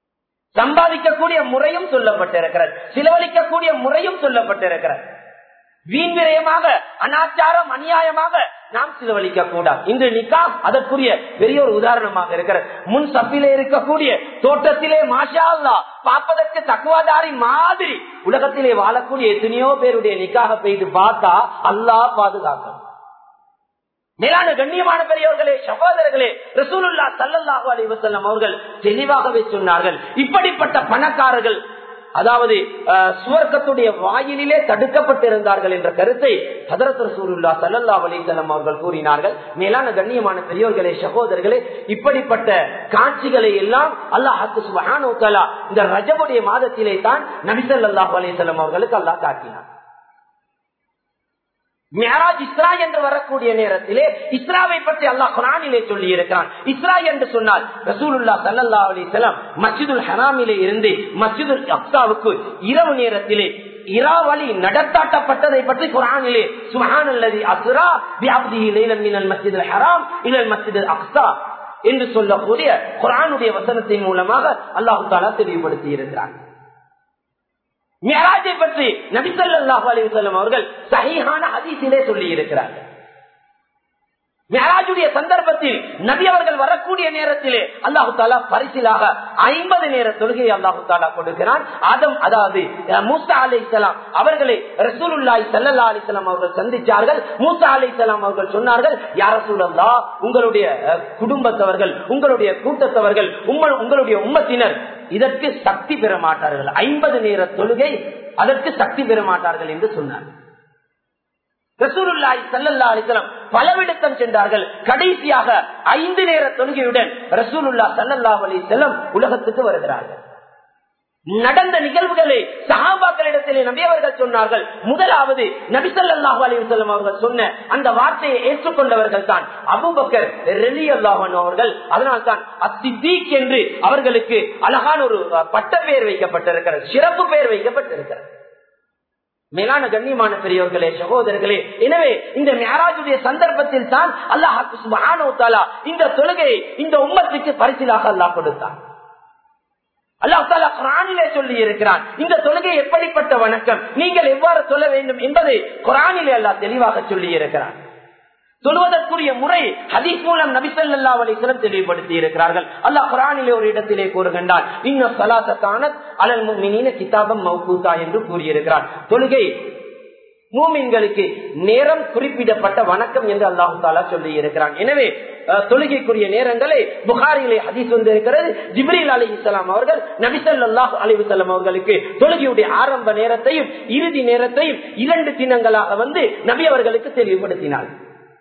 சம்பாதிக்கக்கூடிய முறையும் சொல்லப்பட்டிருக்கிறது செலவழிக்கக்கூடிய முறையும் சொல்லப்பட்டிருக்கிறது வீண் விரயமாக அனாச்சாரம் அநியாயமாக நாம் செலவழிக்க கூடாது இன்று நிக்கா அதற்குரிய பெரிய ஒரு உதாரணமாக இருக்கிறது முன் சப்பிலே இருக்கக்கூடிய தோட்டத்திலே மாஷா அல்லா பார்ப்பதற்கு தக்குவாதாரி மாதிரி உலகத்திலே வாழக்கூடிய எத்தனையோ பேருடைய நிக்காக பெய்து பார்த்தா அல்லாஹ் பாதுகாக்கணும் மேலான கண்ணியமான பெரியவர்களே சகோதரர்களே ரசூலுல்லா சல்லல்லாஹு அலைஹி வஸல்லம் அவர்கள் தெளிவாகவே சொன்னார்கள் இப்படிப்பட்ட பணக்காரர்கள் அதாவது அஹ், சுவர்க்கத்துடைய வாயிலிலே தடுக்கப்பட்டிருந்தார்கள் என்ற கருத்தை ஹதரத் ரசூலுல்லா சல்லல்லாஹு அலைஹி வஸல்லம் அவர்கள் கூறினார்கள் மேலான கண்ணியமான பெரியவர்களே சகோதரர்களே இப்படிப்பட்ட காட்சிகளை எல்லாம் அல்லாஹ் சுப்ஹானஹு வ தஆலா இந்த ரஜபுடைய மாதத்திலே தான் நபி ஸல்லல்லாஹு அலைஹி வஸல்லம் அவர்களுக்கு அல்லாஹ் காட்டினார் மியராஜ் இஸ்ரா என்று வரக்கூடிய நேரத்திலே இஸ்ராவை பற்றி அல்லாஹ் குரானிலே சொல்லி இருக்கிறான் இஸ்ரா என்று சொன்னால் ரசூலுல்லா சல்லல்லா அலிசல்லாம் மஸ்ஜிதுல் ஹராமிலே இருந்து மஸ்ஜிதுல் அக்சாவுக்கு இரவு நேரத்திலே இராவளி நடத்தாட்டப்பட்டதை பற்றி குரானிலே சுஹான் அல்லது அசுரா வியாப்தி லைலன் மினல் மஸ்ஜிதுல் ஹராம் இலல் மஸ்ஜிதுல் அக்ஸா என்று சொல்லக்கூடிய குரானுடைய வசனத்தின் மூலமாக அல்லாஹு தாலா தெளிவுபடுத்தி இருக்கிறான் மியராஜை பற்றி நபிசல்லாஹு அலிவசல்லம் அவர்கள் சகிஹான ஹதீஸிலே சொல்லி இருக்கிறார்கள் மியராஜுடைய சந்தர்ப்பத்தில் நபி அவர்கள் வரக்கூடிய நேரத்திலே அல்லாஹு தாலா பரிசிலாக ஐம்பது நேர தொழுகையை அல்லாஹு தாலா கொடுக்கிறான் ஆதம் அதாவது அஹ், மூசா அலை அவர்களை ரசூலுல்லாய் சல்லல்லா அலிசல்லாம் அவர்கள் சந்திச்சார்கள் மூசா அலை அவர்கள் சொன்னார்கள் யார் ரசூலல்லா உங்களுடைய அஹ், குடும்பத்தவர்கள் உங்களுடைய கூட்டத்தவர்கள் உம்ம- உங்களுடைய உம்மத்தினர் இதற்கு சக்தி பெற மாட்டார்கள் ஐம்பது நேர தொழுகை அதற்கு சக்தி பெற மாட்டார்கள் என்று சொன்னார் ரசூலுல்லாஹி ஸல்லல்லாஹு அலைஹி வஸல்லம் பலவிடத்தம் சென்றார்கள் கடைசியாக ஐந்து நேர தொழுகையுடன் ரசூலுல்லாஹ் ஸல்லல்லாஹு அலைஹி வஸல்லம் உலகத்துக்கு வருகிறார்கள் நடந்த நிகழ்வுகளை சஹாபாக்களிடத்திலே நபி அவர்கள் சொன்னார்கள் முதலாவது நபி ஸல்லல்லாஹு அலைஹி வஸல்லம் அவர்கள் சொன்ன அந்த வார்த்தையை ஏற்றுக்கொண்டவர்கள் தான் அபூபக்கர் ரலியல்லாஹு அன்ஹு அவர்கள் அதனால் தான் அத்திதீக் என்று அவர்களுக்கு அழகான ஒரு அஹ், பட்ட பெயர் வைக்கப்பட்டிருக்கிறது சிறப்பு பெயர் வைக்கப்பட்டிருக்கிறது மேலான கண்ணியமான பெரியவர்களே சகோதரர்களே எனவே இந்த மேராஜுடைய சந்தர்ப்பத்தில் தான் அல்லாஹ் சுப்ஹானஹு வ தஆலா இந்த தொழுகையை இந்த உம்மத்துக்கு பரிசிலாக அல்லாஹ் கொடுத்தான் அல்லாஹ் தாலா குரானிலே சொல்லி இருக்கிறான் இந்த தொழுகை எப்படிப்பட்ட வணக்கம் நீங்கள் எவ்வாறு சொல்ல வேண்டும் என்பதை குரானிலே அல்லாஹ் தெளிவாக சொல்லி இருக்கிறான் சொல்வதற்குரிய முறை ஹதீஸ் மூலம் நபிசல்லா அலிஸ்லம் தெளிவுபடுத்தி இருக்கிறார்கள் அல்லாஹ் குரானிலே ஒரு இடத்திலே கூறுகின்றான் இன்னும் சலாசத்தான அலல் முக்மினீன கிதாபம் மௌகூதா என்று கூறியிருக்கிறார் தொழுகை மூமின்களுக்கு நேரம் குறிப்பிடப்பட்ட வணக்கம் என்று அல்லாஹு தாலா சொல்லி இருக்கிறான் எனவே அஹ், தொழுகைக்குரிய நேரங்களை புகாரிலே ஹதீஸ் வந்து இருக்கிறது ஜிப்ரீல் அலி இஸ்லாம் அவர்கள் நபிசல்லாஹ் அலிவசல்லாம் அவர்களுக்கு தொழுகையுடைய ஆரம்ப நேரத்தையும் இறுதி நேரத்தையும் இரண்டு தினங்களாக வந்து நபி அவர்களுக்கு தெளிவுபடுத்தினார்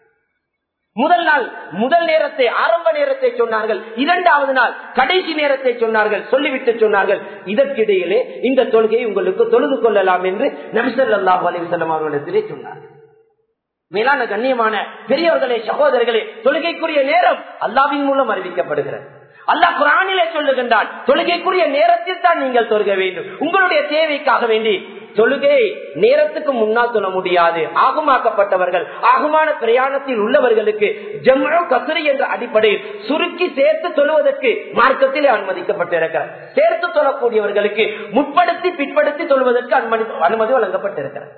முதல் நாள் முதல் நேரத்தை ஆரம்ப நேரத்தை சொன்னார்கள் இரண்டாவது நாள் கடைசி நேரத்தை சொன்னார்கள் சொல்லிவிட்டு சொன்னார்கள் இதற்கிடையிலே இந்த தொழுகையை உங்களுக்கு தொழுது கொள்ளலாம் என்று நபிசல்லாஹு அலிவசல்லம் அவர்களிடத்திலே சொன்னார்கள் மேலான கண்ணியமான பெரியவர்களே சகோதரர்களே தொழுகைக்குரிய நேரம் அல்லாவின் மூலம் அறிவிக்கப்படுகிறது அல்லாஹ் குரானிலே சொல்லுகின்றான் தொழுகைக்குரிய நேரத்தில் தான் நீங்கள் தொழுக வேண்டும் உங்களுடைய தேவைக்காக வேண்டி தொழுகை நேரத்துக்கு முன்னால் சொல்ல முடியாது ஆகுமாக்கப்பட்டவர்கள் ஆகுமான பிரயாணத்தில் உள்ளவர்களுக்கு ஜம்மு கசுரி என்ற அடிப்படையில் சுருக்கி சேர்த்து தொழுவதற்கு மார்க்கத்திலே அனுமதிக்கப்பட்டிருக்கிறது சேர்த்து தொழக்கூடியவர்களுக்கு முற்படுத்தி பிற்படுத்தி தொழுவதற்கு அனுமதி அனுமதி வழங்கப்பட்டிருக்கிறது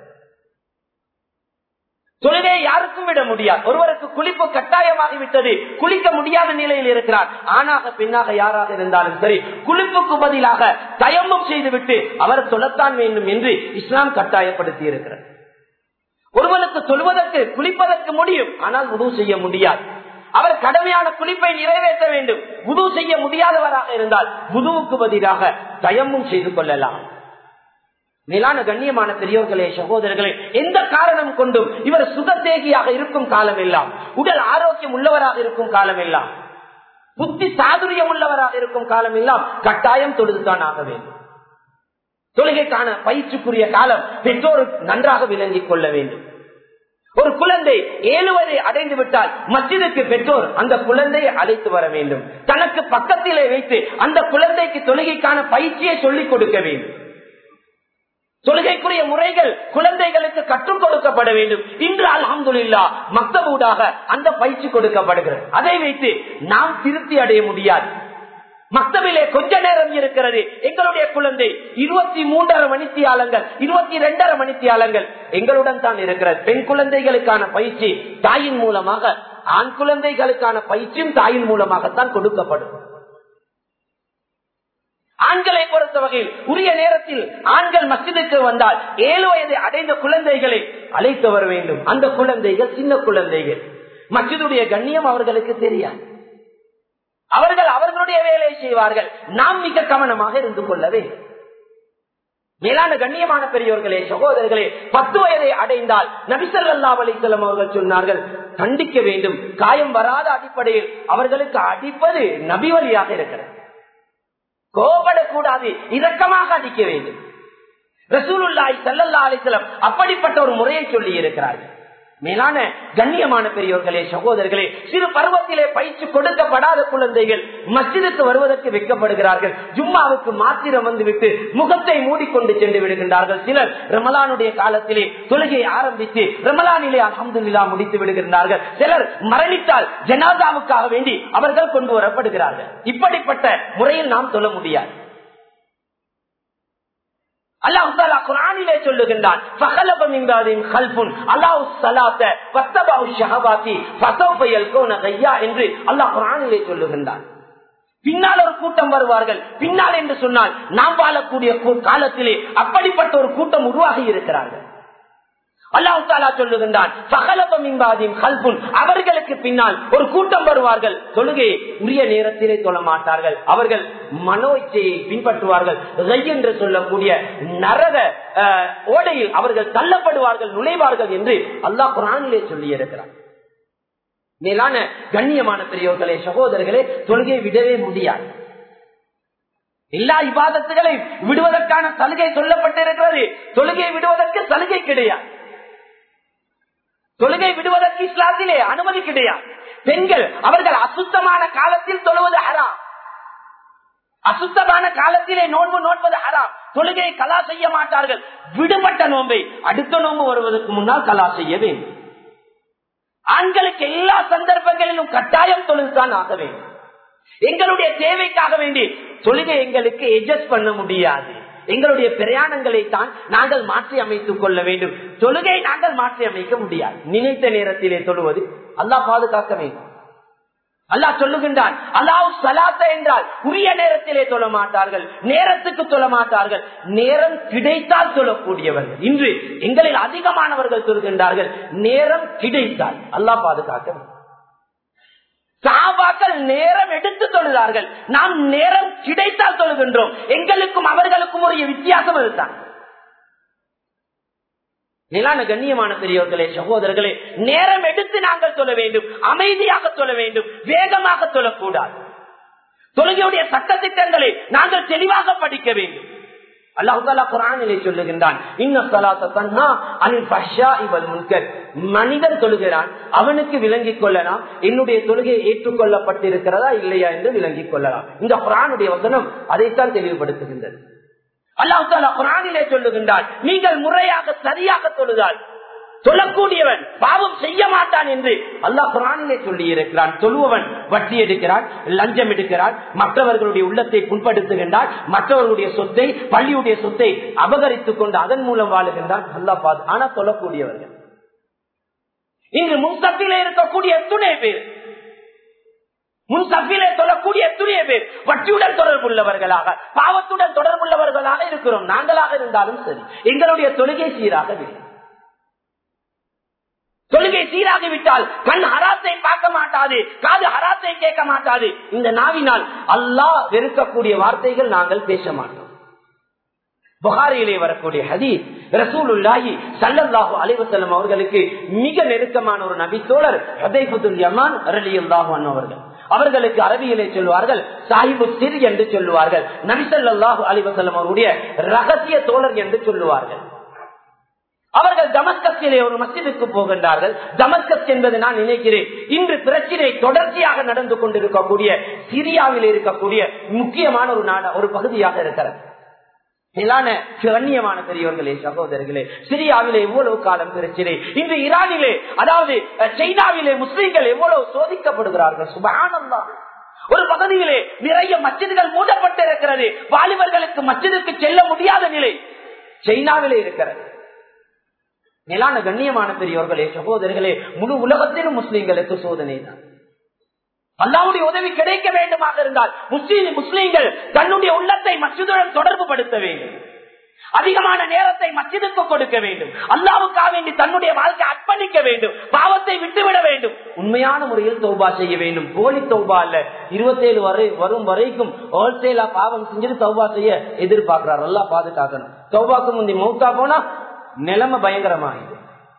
தொழுகையை யாருக்கும் விட முடியாது ஒருவருக்கு குளிப்பு கட்டாயமாகிவிட்டது குளிக்க முடியாத நிலையில் இருக்கிறார் ஆணாக பெண்ணாக யாராக இருந்தாலும் சரி குளிப்புக்கு பதிலாக தயம்பம் செய்துவிட்டு அவர் சொல்லத்தான் வேண்டும் என்று இஸ்லாம் கட்டாயப்படுத்தி இருக்கிறார் ஒருவனுக்கு சொல்வதற்கு குளிப்பதற்கு முடியும் ஆனால் உதவு செய்ய முடியாது அவர் கடமையான குளிப்பை நிறைவேற்ற வேண்டும் உதவு செய்ய முடியாதவராக இருந்தால் உதுவுக்கு பதிலாக தயமும் செய்து கொள்ளலாம் மேலான கண்ணியமான பெரியோர்களே சகோதரர்களே எந்த காரணம் கொண்டும் இவர் சுகத்தேகியாக இருக்கும் காலம் எல்லாம் உடல் ஆரோக்கியம் உள்ளவராக இருக்கும் காலம் எல்லாம் புத்தி சாதுரியம் உள்ளவராக இருக்கும் காலம் எல்லாம் கட்டாயம் தொழுதுதான் ஆக வேண்டும் தொழுகைக்கான பயிற்சிக்குரிய காலம் பெற்றோர் நன்றாக விளங்கிக் கொள்ள வேண்டும் ஒரு குழந்தை ஏழு வரை அடைந்து விட்டால் மஸ்ஜிதுக்கு பெற்றோர் அந்த குழந்தையை அழைத்து வர வேண்டும் தனக்கு பக்கத்திலே வைத்து அந்த குழந்தைக்கு தொழுகைக்கான பயிற்சியை சொல்லிக் கொடுக்க வேண்டும் தொழுகைக்குரிய முறைகள் குழந்தைகளுக்கு கற்றுக் கொடுக்கப்பட வேண்டும் இன்று அல்ஹம்துலில்லா மக்தபூடாக அந்த பயிற்சி கொடுக்கப்படுகிறது அதை வைத்து நாம் திருப்தி அடைய முடியாது மக்தபிலே கொஞ்ச நேரம் இருக்கிறது எங்களுடைய குழந்தை இருபத்தி மூன்றரை மணித்தியாலங்கள் இருபத்தி இரண்டரை மணித்தியாலங்கள் எங்களுடன் தான் இருக்கிறது பெண் குழந்தைகளுக்கான பயிற்சி தாயின் மூலமாக ஆண் குழந்தைகளுக்கான பயிற்சியும் தாயின் மூலமாகத்தான் கொடுக்கப்படும் ஆண்களை பொறுத்த வகையில் உரிய நேரத்தில் ஆண்கள் மசிதுக்கு வந்தால் ஏழு வயதை அடைந்த குழந்தைகளை அழைத்து வர வேண்டும் அந்த குழந்தைகள் சின்ன குழந்தைகள் மசிதுடைய கண்ணியம் அவர்களுக்கு தெரியாது அவர்கள் அவர்களுடைய வேலையை செய்வார்கள் நாம் மிக கவனமாக இருந்து கொள்ள வேண்டும் மேலான கண்ணியமான பெரியோர்களே சகோதரர்களே பத்து வயதை அடைந்தால் நபிசல்லா அலிசல்லம் அவர்கள் சொன்னார்கள் கண்டிக்க வேண்டும் காயம் வராத அடிப்படையில் அவர்களுக்கு அடிப்பது நபி வழியாக இருக்கிறது கோபப்படக்கூடாது இரக்கமாக அடிக்க வேண்டும் ரசூலுல்லாய் சல்லல்லா அலிசலம் அப்படிப்பட்ட ஒரு முறையை சொல்லி இருக்கிறார்கள் மேலான கண்ணியமான பெரியோர்களே சகோதரர்களே சிறு பருவத்திலே பயிற்சி கொடுக்கப்படாத குழந்தைகள் மஸ்ஜிதுக்கு வருவதற்கு வைக்கப்படுகிறார்கள் ஜும்மாவுக்கு மாத்திரம் வந்துவிட்டு முகத்தை மூடிக்கொண்டு சென்று விடுகின்றார்கள் சிலர் ரமலானுடைய காலத்திலே தொழுகையை ஆரம்பித்து ரமலானிலே அஹமதுல்லா முடித்து விடுகின்றார்கள் சிலர் மரணித்தால் ஜனாதாவுக்காக வேண்டி அவர்கள் கொண்டு வரப்படுகிறார்கள் இப்படிப்பட்ட முறையில் நாம் சொல்ல முடியாது அல்லாஹாலா குரானிலே சொல்லுகின்றான் என்று அல்லாஹ் குரானிலே சொல்லுகின்றான் பின்னால் ஒரு கூட்டம் வருவார்கள் பின்னால் என்று சொன்னால் நாம் வாழக்கூடிய காலத்திலே அப்படிப்பட்ட ஒரு கூட்டம் உருவாகி இருக்கிறார்கள் அல்லாஹு தாலா சொல்லுகின்றான் அவர்களுக்கு பின்னால் ஒரு கூட்டம் வருவார்கள் தொழுகையை உரிய நேரத்திலே தொழ மாட்டார்கள் அவர்கள் மனோ இச்சையை பின்பற்றுவார்கள் என்று சொல்லக்கூடிய நரக ஓடையில் அவர்கள் தள்ளப்படுவார்கள் நுழைவார்கள் என்று அல்லாஹ் குரானிலே சொல்லி இருக்கிறார் மேலான கண்ணியமான பெரியோர்களே சகோதரர்களே தொழுகையை விடவே முடியாது எல்லா விவாதத்துகளை விடுவதற்கான சலுகை சொல்லப்பட்டிருக்கிறது தொழுகையை விடுவதற்கு சலுகை கிடையாது தொழுகை விடுவதற்கு இஸ்லாத்திலே அனுமதி கிடையாது பெண்கள் அவர்கள் அசுத்தமான காலத்தில் தொழுவது ஹராம் அசுத்தமான காலத்திலே நோன்பு நோன்பது ஹராம் தொழுகையை கலா செய்ய மாட்டார்கள் விடுபட்ட நோன்பை அடுத்த நோன்பு வருவதற்கு முன்னால் கலா செய்ய வேண்டும் ஆண்களுக்கு எல்லா சந்தர்ப்பங்களிலும் கட்டாயம் தொழுதுதான் ஆக வேண்டும் எங்களுடைய தேவைக்காக வேண்டி தொழுகை எங்களுக்கு எட்ஜஸ்ட் பண்ண முடியாது எங்களுடைய பிரயாணங்களை தான் நாங்கள் மாற்றி அமைத்துக் கொள்ள வேண்டும் தொழுகை நாங்கள் மாற்றி அமைக்க முடியாது நினைத்த நேரத்திலே தொழுவது அல்லாஹ் பாதுகாக்க வேண்டும் அல்லாஹ் சொல்லுகின்றான் அல்லாஹ் சலாத்த என்றால் உரிய நேரத்திலே தொழ மாட்டார்கள் நேரத்துக்கு தொழ மாட்டார்கள் நேரம் கிடைத்தால் தொழக்கூடியவர்கள் இன்று எங்களில் அதிகமானவர்கள் சொல்கின்றார்கள் நேரம் கிடைத்தால் அல்லாஹ் பாதுகாக்க வேண்டும் சாபாக்கள் நேரம் எடுத்து தொழுதார்கள் நாம் நேரம் கிடைத்தால் தொழுகின்றோம் எங்களுக்கும் அவர்களுக்கும் ஒரு வித்தியாசம் அதுதான் நிலான கண்ணியமான பெரியவர்களே சகோதரர்களே நேரம் எடுத்து நாங்கள் சொல்ல வேண்டும் அமைதியாக சொல்ல வேண்டும் வேகமாக சொல்லக்கூடாது தொழுகையுடைய சட்ட திட்டங்களை நாங்கள் தெளிவாக படிக்க வேண்டும் அல்லாஹாலா குரானிலே சொல்லுகின்றான் மனிதன் தொழுகிறான் அவனுக்கு விளங்கிக் கொள்ளலாம் என்னுடைய தொழுகை ஏற்றுக்கொள்ளப்பட்டிருக்கிறதா இல்லையா என்று விளங்கிக் கொள்ளலாம் இந்த குரானுடைய வசனம் அதைத்தான் தெளிவுபடுத்துகின்றது அல்லாஹாலா குரானிலே சொல்லுகின்றான் நீங்கள் முறையாக சரியாக தொழுதால் சொல்லக்கூடியவன் பாவம் செய்ய மாட்டான் என்று அல்லாஹ் குரானிலே சொல்லி இருக்கிறான் சொல்லுவவன் வட்டி எடுக்கிறான் லஞ்சம் எடுக்கிறான் மற்றவர்களுடைய உள்ளத்தை புண்படுத்துகின்றான் மற்றவர்களுடைய சொத்தை பள்ளியுடைய சொத்தை அபகரித்துக் கொண்டு அதன் மூலம் வாழுகின்றான் அல்லா பாது ஆனா சொல்லக்கூடியவர்கள் இங்கு முன்சப்பிலே இருக்கக்கூடிய எத்துணை பேர் முன் சப்பிலே சொல்லக்கூடிய எத்துணைய பேர் வட்டியுடன் தொடர்புள்ளவர்களாக பாவத்துடன் தொடர்புள்ளவர்களாக இருக்கிறோம் நாங்களாக இருந்தாலும் சரி எங்களுடைய தொழுகை சீராக இல்லை தொழுகை சீராகிவிட்டால் கண் ஹராத்தை பார்க்க மாட்டாது காது ஹராத்தை கேட்க மாட்டாது இந்த நாவினால் அல்லாஹ் வெறுக்கக்கூடிய வார்த்தைகள் நாங்கள் பேச மாட்டோம் புகாரியிலே வரக்கூடிய ஹதீஸ் ரசூலுல்லாஹி சல்லல்லாஹு அலைவசல்லம் அவர்களுக்கு மிக நெருக்கமான ஒரு நபித்தோழர் ஹதைபுல் யமான் ரலியல்லாஹு அவர்கள் அவர்களுக்கு அரபியிலே சொல்லுவார்கள் சாஹிபு சிர் என்று சொல்லுவார்கள் நபிசல்லாஹு அலிவசல்லம் அவருடைய ரகசிய தோழர் என்று சொல்லுவார்கள் அவர்கள் தமஸ்கத்திலே ஒரு மசிதுக்கு போகின்றார்கள் தமஸ்கத் என்பது நான் நினைக்கிறேன் இன்று பிரச்சனை தொடர்ச்சியாக நடந்து கொண்டிருக்கக்கூடிய சிரியாவில் இருக்கக்கூடிய முக்கியமான ஒரு நாடு ஒரு பகுதியாக இருக்கிறது மேலான கண்ணியமான பெரியவர்களே சகோதரர்களே சிரியாவிலே எவ்வளவு காலம் பிரச்சனை இன்று ஈரானிலே அதாவது சைனாவிலே முஸ்லீம்கள் எவ்வளவு சோதிக்கப்படுகிறார்கள் சுபானந்தா ஒரு பகுதியிலே நிறைய மச்சிதுகள் மூடப்பட்டு இருக்கிறது வாலிபர்களுக்கு மச்சிதுக்கு செல்ல முடியாத நிலை சைனாவிலே இருக்கிறது மேலான கண்ணியமான பெரியவர்களே சகோதரர்களே முழு உலகத்திலும் முஸ்லிம்களுக்கு சோதனை தான் அல்லாவுடைய உதவி கிடைக்க வேண்டுமாக இருந்தால் முஸ்லீம் முஸ்லீம்கள் தன்னுடைய உள்ளத்தை மசிதுடன் தொடர்பு படுத்த வேண்டும் அதிகமான நேரத்தை மசிதுக்கு கொடுக்க வேண்டும் அல்லாவுக்காக வேண்டி தன்னுடைய வாழ்க்கை அர்ப்பணிக்க வேண்டும் பாவத்தை விட்டுவிட வேண்டும் உண்மையான முறையில் தௌபா செய்ய வேண்டும் போலி தௌபா அல்ல இருபத்தேழு வரை வரும் வரைக்கும் ஹோல்சேலா பாவம் செஞ்சுட்டு தௌபா செய்ய எதிர்பார்க்கிறார் நல்லா பாதுகாக்கணும் தௌபாக்கு முந்தி மௌத்தா போனா நிலைமை பயங்கரமாகுது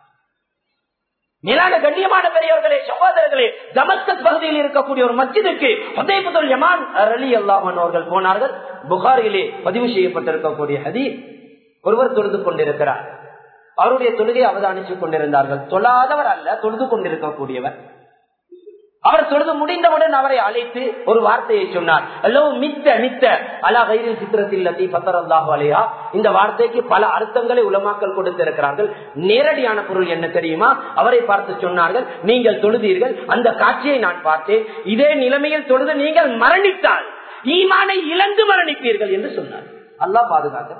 மேலான கண்ணியமான பெரியவர்களே சகோதரர்களே தமஸ்கத் பகுதியில் இருக்கக்கூடிய ஒரு மஸ்ஜிதுக்கு ஹுதைபுல் யமான் அலி அல்லாஹன் அவர்கள் போனார்கள் புகாரிலே பதிவு செய்யப்பட்டிருக்கக்கூடிய ஹதி ஒருவர் தொழுது கொண்டிருக்கிறார் அவருடைய தொழுகை அவதானித்துக் கொண்டிருந்தார்கள் தொழாதவர் அல்ல தொழுது கொண்டிருக்கக்கூடியவர் அவர் தொழுது முடிந்தவுடன் அவரை அழைத்து ஒரு வார்த்தையை சொன்னார் அல்லோ மித்த மித்த அலா கைரில் சித்திரத்தில் பத்தரல்லாஹு அலையா இந்த வார்த்தைக்கு பல அர்த்தங்களை உலமாக்கல் கொடுத்திருக்கிறார்கள் நேரடியான பொருள் என்ன தெரியுமா அவரை பார்த்து சொன்னார்கள் நீங்கள் தொழுதீர்கள் அந்த காட்சியை நான் பார்த்தேன் இதே நிலைமையில் தொழுது நீங்கள் மரணித்தால் ஈமானை இழந்து மரணிப்பீர்கள் என்று சொன்னார் அல்லாஹ் பாதுகாக்க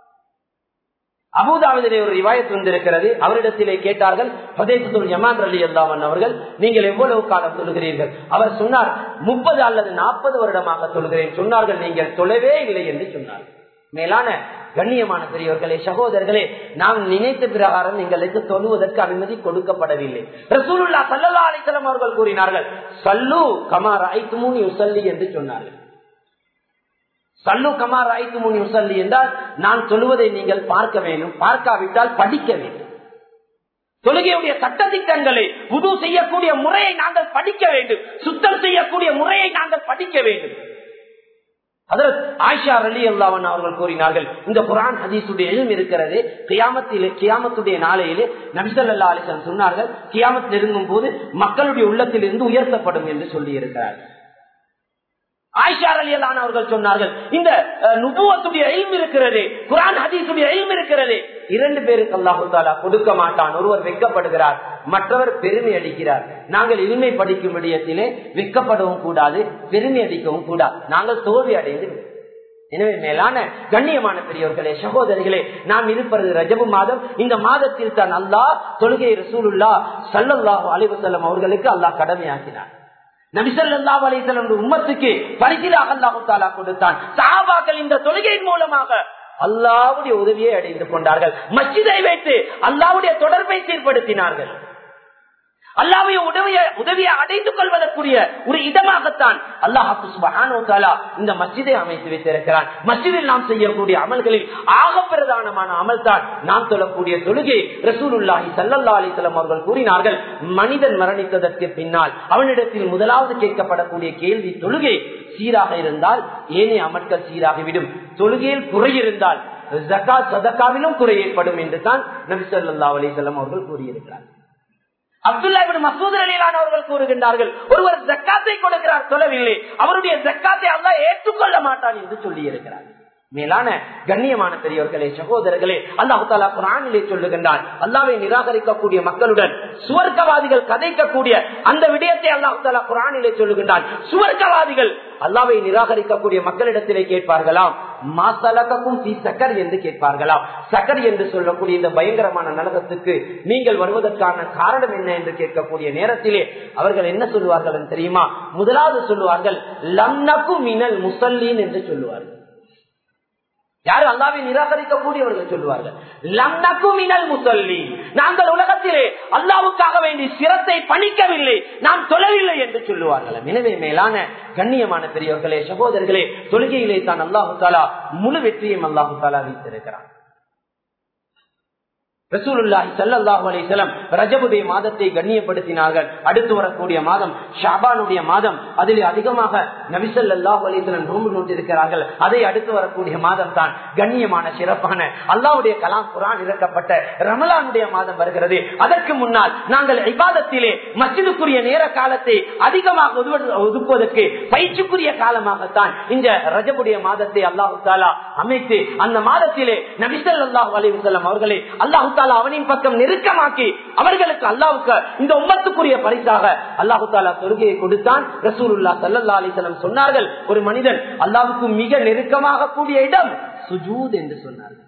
அபுதாவதிலே ஒரு ரிவாயத் வந்திருக்கிறது அவரிடத்திலே கேட்டார்கள் யமான் அலி அல்லாமன் அவர்கள் நீங்கள் எவ்வளவு காலம் தொழுகிறீர்கள் அவர் சொன்னார் முப்பது அல்லது நாற்பது வருடமாக தொழுகிறேன் சொன்னார்கள் நீங்கள் தொழவே இல்லை என்று சொன்னார் மேலான கண்ணியமான பெரியவர்களே சகோதரர்களே நாம் நினைத்த பிரகாரம் எங்களுக்கு தொழுவதற்கு அனுமதி கொடுக்கப்படவில்லை ரசூலுல்லா சல்லா அலிசலம் அவர்கள் கூறினார்கள் சல்லு கமார் ஐத்துமூன் யுசல்லி என்று சொன்னார்கள் சல்லு கமார் ஐத்து முனி உசல்லி என்றால் நான் சொல்லுவதை நீங்கள் பார்க்க வேண்டும் பார்க்காவிட்டால் படிக்க வேண்டும் தொழுகையுடைய சட்டத்திட்டங்களை புது செய்யக்கூடிய முறையை நாங்கள் படிக்க வேண்டும் சுத்தம் செய்யக்கூடிய முறையை நாங்கள் படிக்க வேண்டும் ஆயிஷா அலி அல்லாவன் அவர்கள் கூறினார்கள் இந்த குரான் ஹதீசுடைய எழும் இருக்கிறது கியாமத்திலே கியாமத்துடைய நாளையிலே நபிசல்லா அலிசன் சொன்னார்கள் கியாமத் நெருங்கும் போது மக்களுடைய உள்ளத்தில் இருந்து உயர்த்தப்படும் என்று சொல்லி இருக்கிறார்கள் ஆயிஷா அலியலான அவர்கள் சொன்னார்கள் இந்த நுபுவத்துடைய எல்ம் இருக்கிறது குரான் ஹதீசுடைய எல்ம் இருக்கிறது இரண்டு பேருக்கு அல்லாஹு தாலா கொடுக்க மாட்டான் ஒருவர் வெக்கப்படுகிறார் மற்றவர் பெருமை அடிக்கிறார் நாங்கள் இனிமை படிக்கும் விடயத்திலே வெக்கப்படவும் கூடாது பெருமை அடிக்கவும் கூடாது நாங்கள் தோல்வி அடைந்து எனவே மேலான கண்ணியமான பெரியவர்களே சகோதரிகளே நாம் இருப்பது ரஜபு மாதம் இந்த மாதத்தில் தான் அல்லாஹ் தொழுகை ரசூலுல்லா சல்லல்லாஹு அலிவசல்லம் அவர்களுக்கு அல்லாஹ் கடமையாக்கினார் நபிசல்லா அலிசல்லம் உம்மத்துக்கு பரிசிலாக அல்லாஹு தாலா கொடுத்தான் சாபாக்கள் இந்த தொழுகையின் மூலமாக அல்லாவுடைய உதவியை அடைந்து கொண்டார்கள் மச்சிதை வைத்து அல்லாவுடைய தொடர்பை சீர்படுத்தினார்கள் அல்லாவுடைய உதவியை உதவியை அடைந்து கொள்வதற்குரிய ஒரு இடமாகத்தான் அல்லாஹாலா இந்த மஸ்ஜிதை அமைத்து வைத்திருக்கிறான் மஸ்ஜிதில் நாம் செய்யக்கூடிய அமல்களில் ஆக பிரதானமான அமல் தான் நாம் தொழக்கூடிய தொழுகை ரசூலுல்லாஹி சல்லல்லா அலிசல்லாம் அவர்கள் கூறினார்கள் மனிதன் மரணித்ததற்கு பின்னால் அவனிடத்தில் முதலாவது கேட்கப்படக்கூடிய கேள்வி தொழுகை சீராக இருந்தால் ஏனைய அமல்கள் சீராகிவிடும் தொழுகையில் குறை இருந்தால் ஜக்காத் சதக்காவிலும் குறை ஏற்படும் என்று தான் நபி சொல்லா அலிசல்லாம் அவர்கள் கூறியிருக்கிறார் அப்துல்லா மசூத் அலிலான அவர்கள் கூறுகின்றார்கள் ஒருவர் ஜக்காத்தை கொடுக்கிறார் சொல்லவில்லை அவருடைய ஜக்காத்தை அல்லா ஏற்றுக்கொள்ள மாட்டான் என்று சொல்லி இருக்கிறார் மேலான கண்ணியமான பெரியவர்களே சகோதரர்களே அல்லாஹு தாலா குரானிலே சொல்லுகின்றான் அல்லாவை நிராகரிக்கக்கூடிய மக்களுடன் சுவர்க்கவாதிகள் கதைக்கக்கூடிய அந்த விடயத்தை அல்லாஹு தாலா குரானிலே சொல்லுகின்றான் சுவர்க்கவாதிகள் அல்லாவை நிராகரிக்கக்கூடிய மக்களிடத்திலே கேட்பார்களாம் மாசலக்கும் பி சக்கர் என்று கேட்பார்களாம் சக்கர் என்று சொல்லக்கூடிய இந்த பயங்கரமான நரகத்துக்கு நீங்கள் வருவதற்கான காரணம் என்ன என்று கேட்கக்கூடிய நேரத்திலே அவர்கள் என்ன சொல்லுவார்கள் தெரியுமா முதலாவது சொல்லுவார்கள் லம்னக்கும் மினல் முசல்லீன் என்று சொல்லுவார்கள் யாரு அல்லாவை நிராகரிக்கக்கூடியவர்கள் சொல்லுவார்கள் லம்னக்குமினல் முசல்லி நாங்கள் உலகத்திலே அல்லாவுக்காக வேண்டி சிரத்தை பணிக்கவில்லை நாம் தொழவில்லை என்று சொல்லுவார்கள் எனவே மேலான கண்ணியமான பெரியவர்களே சகோதரர்களே தொழுகையிலே தான் அல்லாஹு தாலா முழு வெற்றியும் அல்லாஹு தாலா வைத்திருக்கிறான் ரசூலுல்லாஹி ஸல்லல்லாஹு அலைஹி வஸல்லம் ரஜபுடைய மாதத்தை கண்ணியப்படுத்தினார்கள் அடுத்து வரக்கூடிய மாதம் ஷாபானுடைய மாதம் அதில் அதிகமாக நபி ஸல்லல்லாஹு அலைஹி வஸல்லம் நோன்பு நோட்டிருக்கிறார்கள் அதை அடுத்து வரக்கூடிய மாதம் தான் கண்ணியமான சிறப்பான அல்லாஹ்வுடைய கலாம் குர்ஆன் இறக்கப்பட்ட ரமலானுடைய மாதம் வருகிறது அதற்கு முன்னால் நாங்கள் இபாதத்திலே மஸ்ஜிதுக்குரிய நேர காலத்தை அதிகமாக ஒதுக்குவதற்கு பயிற்சிக்குரிய காலமாகத்தான் இந்த ரஜபுடைய மாதத்தை அல்லாஹு தாலா அமைத்து அந்த மாதத்திலே நபி ஸல்லல்லாஹு அலைஹி வஸல்லம் அவர்களை அல்லாஹு தாலா அவனின் பக்கம் நெருக்கமாக்கி அவர்களுக்கு அல்லாவுக்கு இந்த உம்மத்துக்குரிய பரிசாக அல்லாஹு தாலா தொழுகையை கொடுத்தான் ரசூலுல்லா சல்லா அலிசலம் சொன்னார்கள் ஒரு மனிதன் அல்லாவுக்கு மிக நெருக்கமாக கூடிய இடம் சுஜூத் என்று சொன்னார்கள்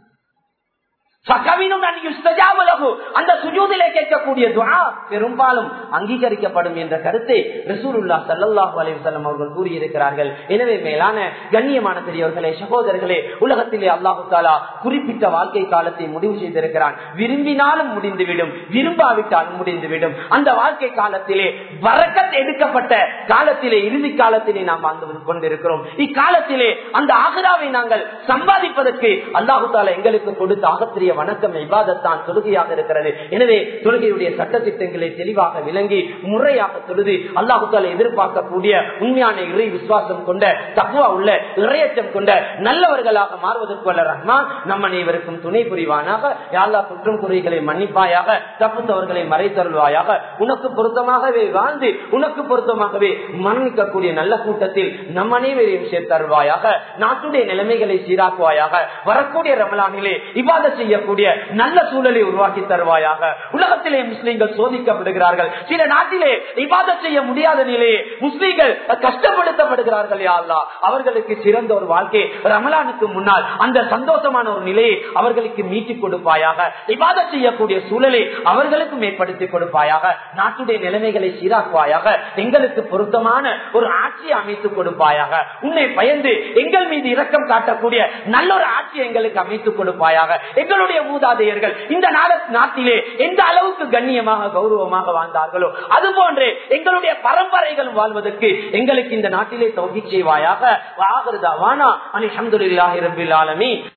அந்த சுஜூதிலே கேட்கக்கூடிய துவா பெரும்பாலும் அங்கீகரிக்கப்படும் என்ற கருத்தை ரசூலுல்லா சல்லாஹூ அலிவசல்லம் அவர்கள் கூறியிருக்கிறார்கள் எனவே மேலான கண்ணியமான பெரியவர்களே சகோதரர்களே உலகத்திலே அல்லாஹு தாலா குறிப்பிட்ட வாழ்க்கை காலத்தை முடிவு செய்திருக்கிறான் விரும்பினாலும் முடிந்துவிடும் விரும்பாவிட்டாலும் முடிந்துவிடும் அந்த வாழ்க்கை காலத்திலே வரக்கத் எடுக்கப்பட்ட காலத்திலே இறுதி காலத்திலே நாம் வாழ்ந்து கொண்டிருக்கிறோம் இக்காலத்திலே அந்த ஆகராவை நாங்கள் சம்பாதிப்பதற்கு அல்லாஹு தாலா எங்களுக்கு கொடுத்த ஆகத்திரிய வணக்கம் இபாதத்தான் தொழுகையாக இருக்கிறது எனவே தொழுகையுடைய சட்டத்திட்டங்களை தெளிவாக விளங்கி முறையாக தொழுது அல்லாஹு தாலா எதிர்பார்க்கக்கூடிய உண்மையான இறை விசுவாசம் கொண்ட தக்குவா உள்ள இறையச்சம் கொண்ட நல்லவர்களாக மாறுவதற்கு வல்ல ரஹ்மான் நம் அனைவருக்கும் துணை புரிவானாக யாழ்லா குற்றம் குறைகளை மன்னிப்பாயாக தப்புத்தவர்களை மறைத்தருள்வாயாக உனக்கு பொருத்தமாகவே வாழ்ந்து உனக்கு பொருத்தமாகவே மரணிக்கக்கூடிய நல்ல கூட்டத்தில் நம் அனைவரையும் சேர்த்தருள்வாயாக நாட்டுடைய நிலைமைகளை சீராக்குவாயாக வரக்கூடிய ரமலானிலே இவ்வாத செய்யக்கூடிய நல்ல சூழலை உருவாக்கி தருவாயாக உலகத்திலே முஸ்லீம்கள் சோதிக்கப்படுகிறார்கள் சில நாட்டிலே இவ்வாத செய்ய முடியாத நிலையே முஸ்லீம்கள் கஷ்டப்படுத்தப்படுகிறார்கள் யாழ்லா அவர்களுக்கு சிறந்த ஒரு வாழ்க்கை ரமலானுக்கு முன்னால் அந்த சந்தோஷமான ஒரு நிலையை அவர்களுக்கு மீட்டிக் கொடுப்பாயாக இவ்வாத செய்யக்கூடிய சூழலை அவர்களுக்கும் ஏற்படுத்தி கொடுப்பாயாக நாட்டுடைய நிலைமைகளை சீராக்குவாயாக எங்களுக்கு பொருத்தமான ஒரு ஆட்சியை அமைத்து கொடுப்பாயாக உன்னை பயந்து எங்கள் மீது இரக்கம் காட்டக்கூடிய நல்ல ஒரு ஆட்சி எங்களுக்கு அமைத்துக் கொடுப்பாயாக எங்களுடைய மூதாதையர்கள் இந்த நாட்டிலே எந்த அளவுக்கு கண்ணியமாக கௌரவமாக வாழ்ந்தார்களோ அது போன்று எங்களுடைய பரம்பரைகளும் வாழ்வதற்கு எங்களுக்கு இந்த நாட்டிலே தொகை செய்வாயாக வானா அலி அஹமதுல்லாஹி ரபில் ஆலமி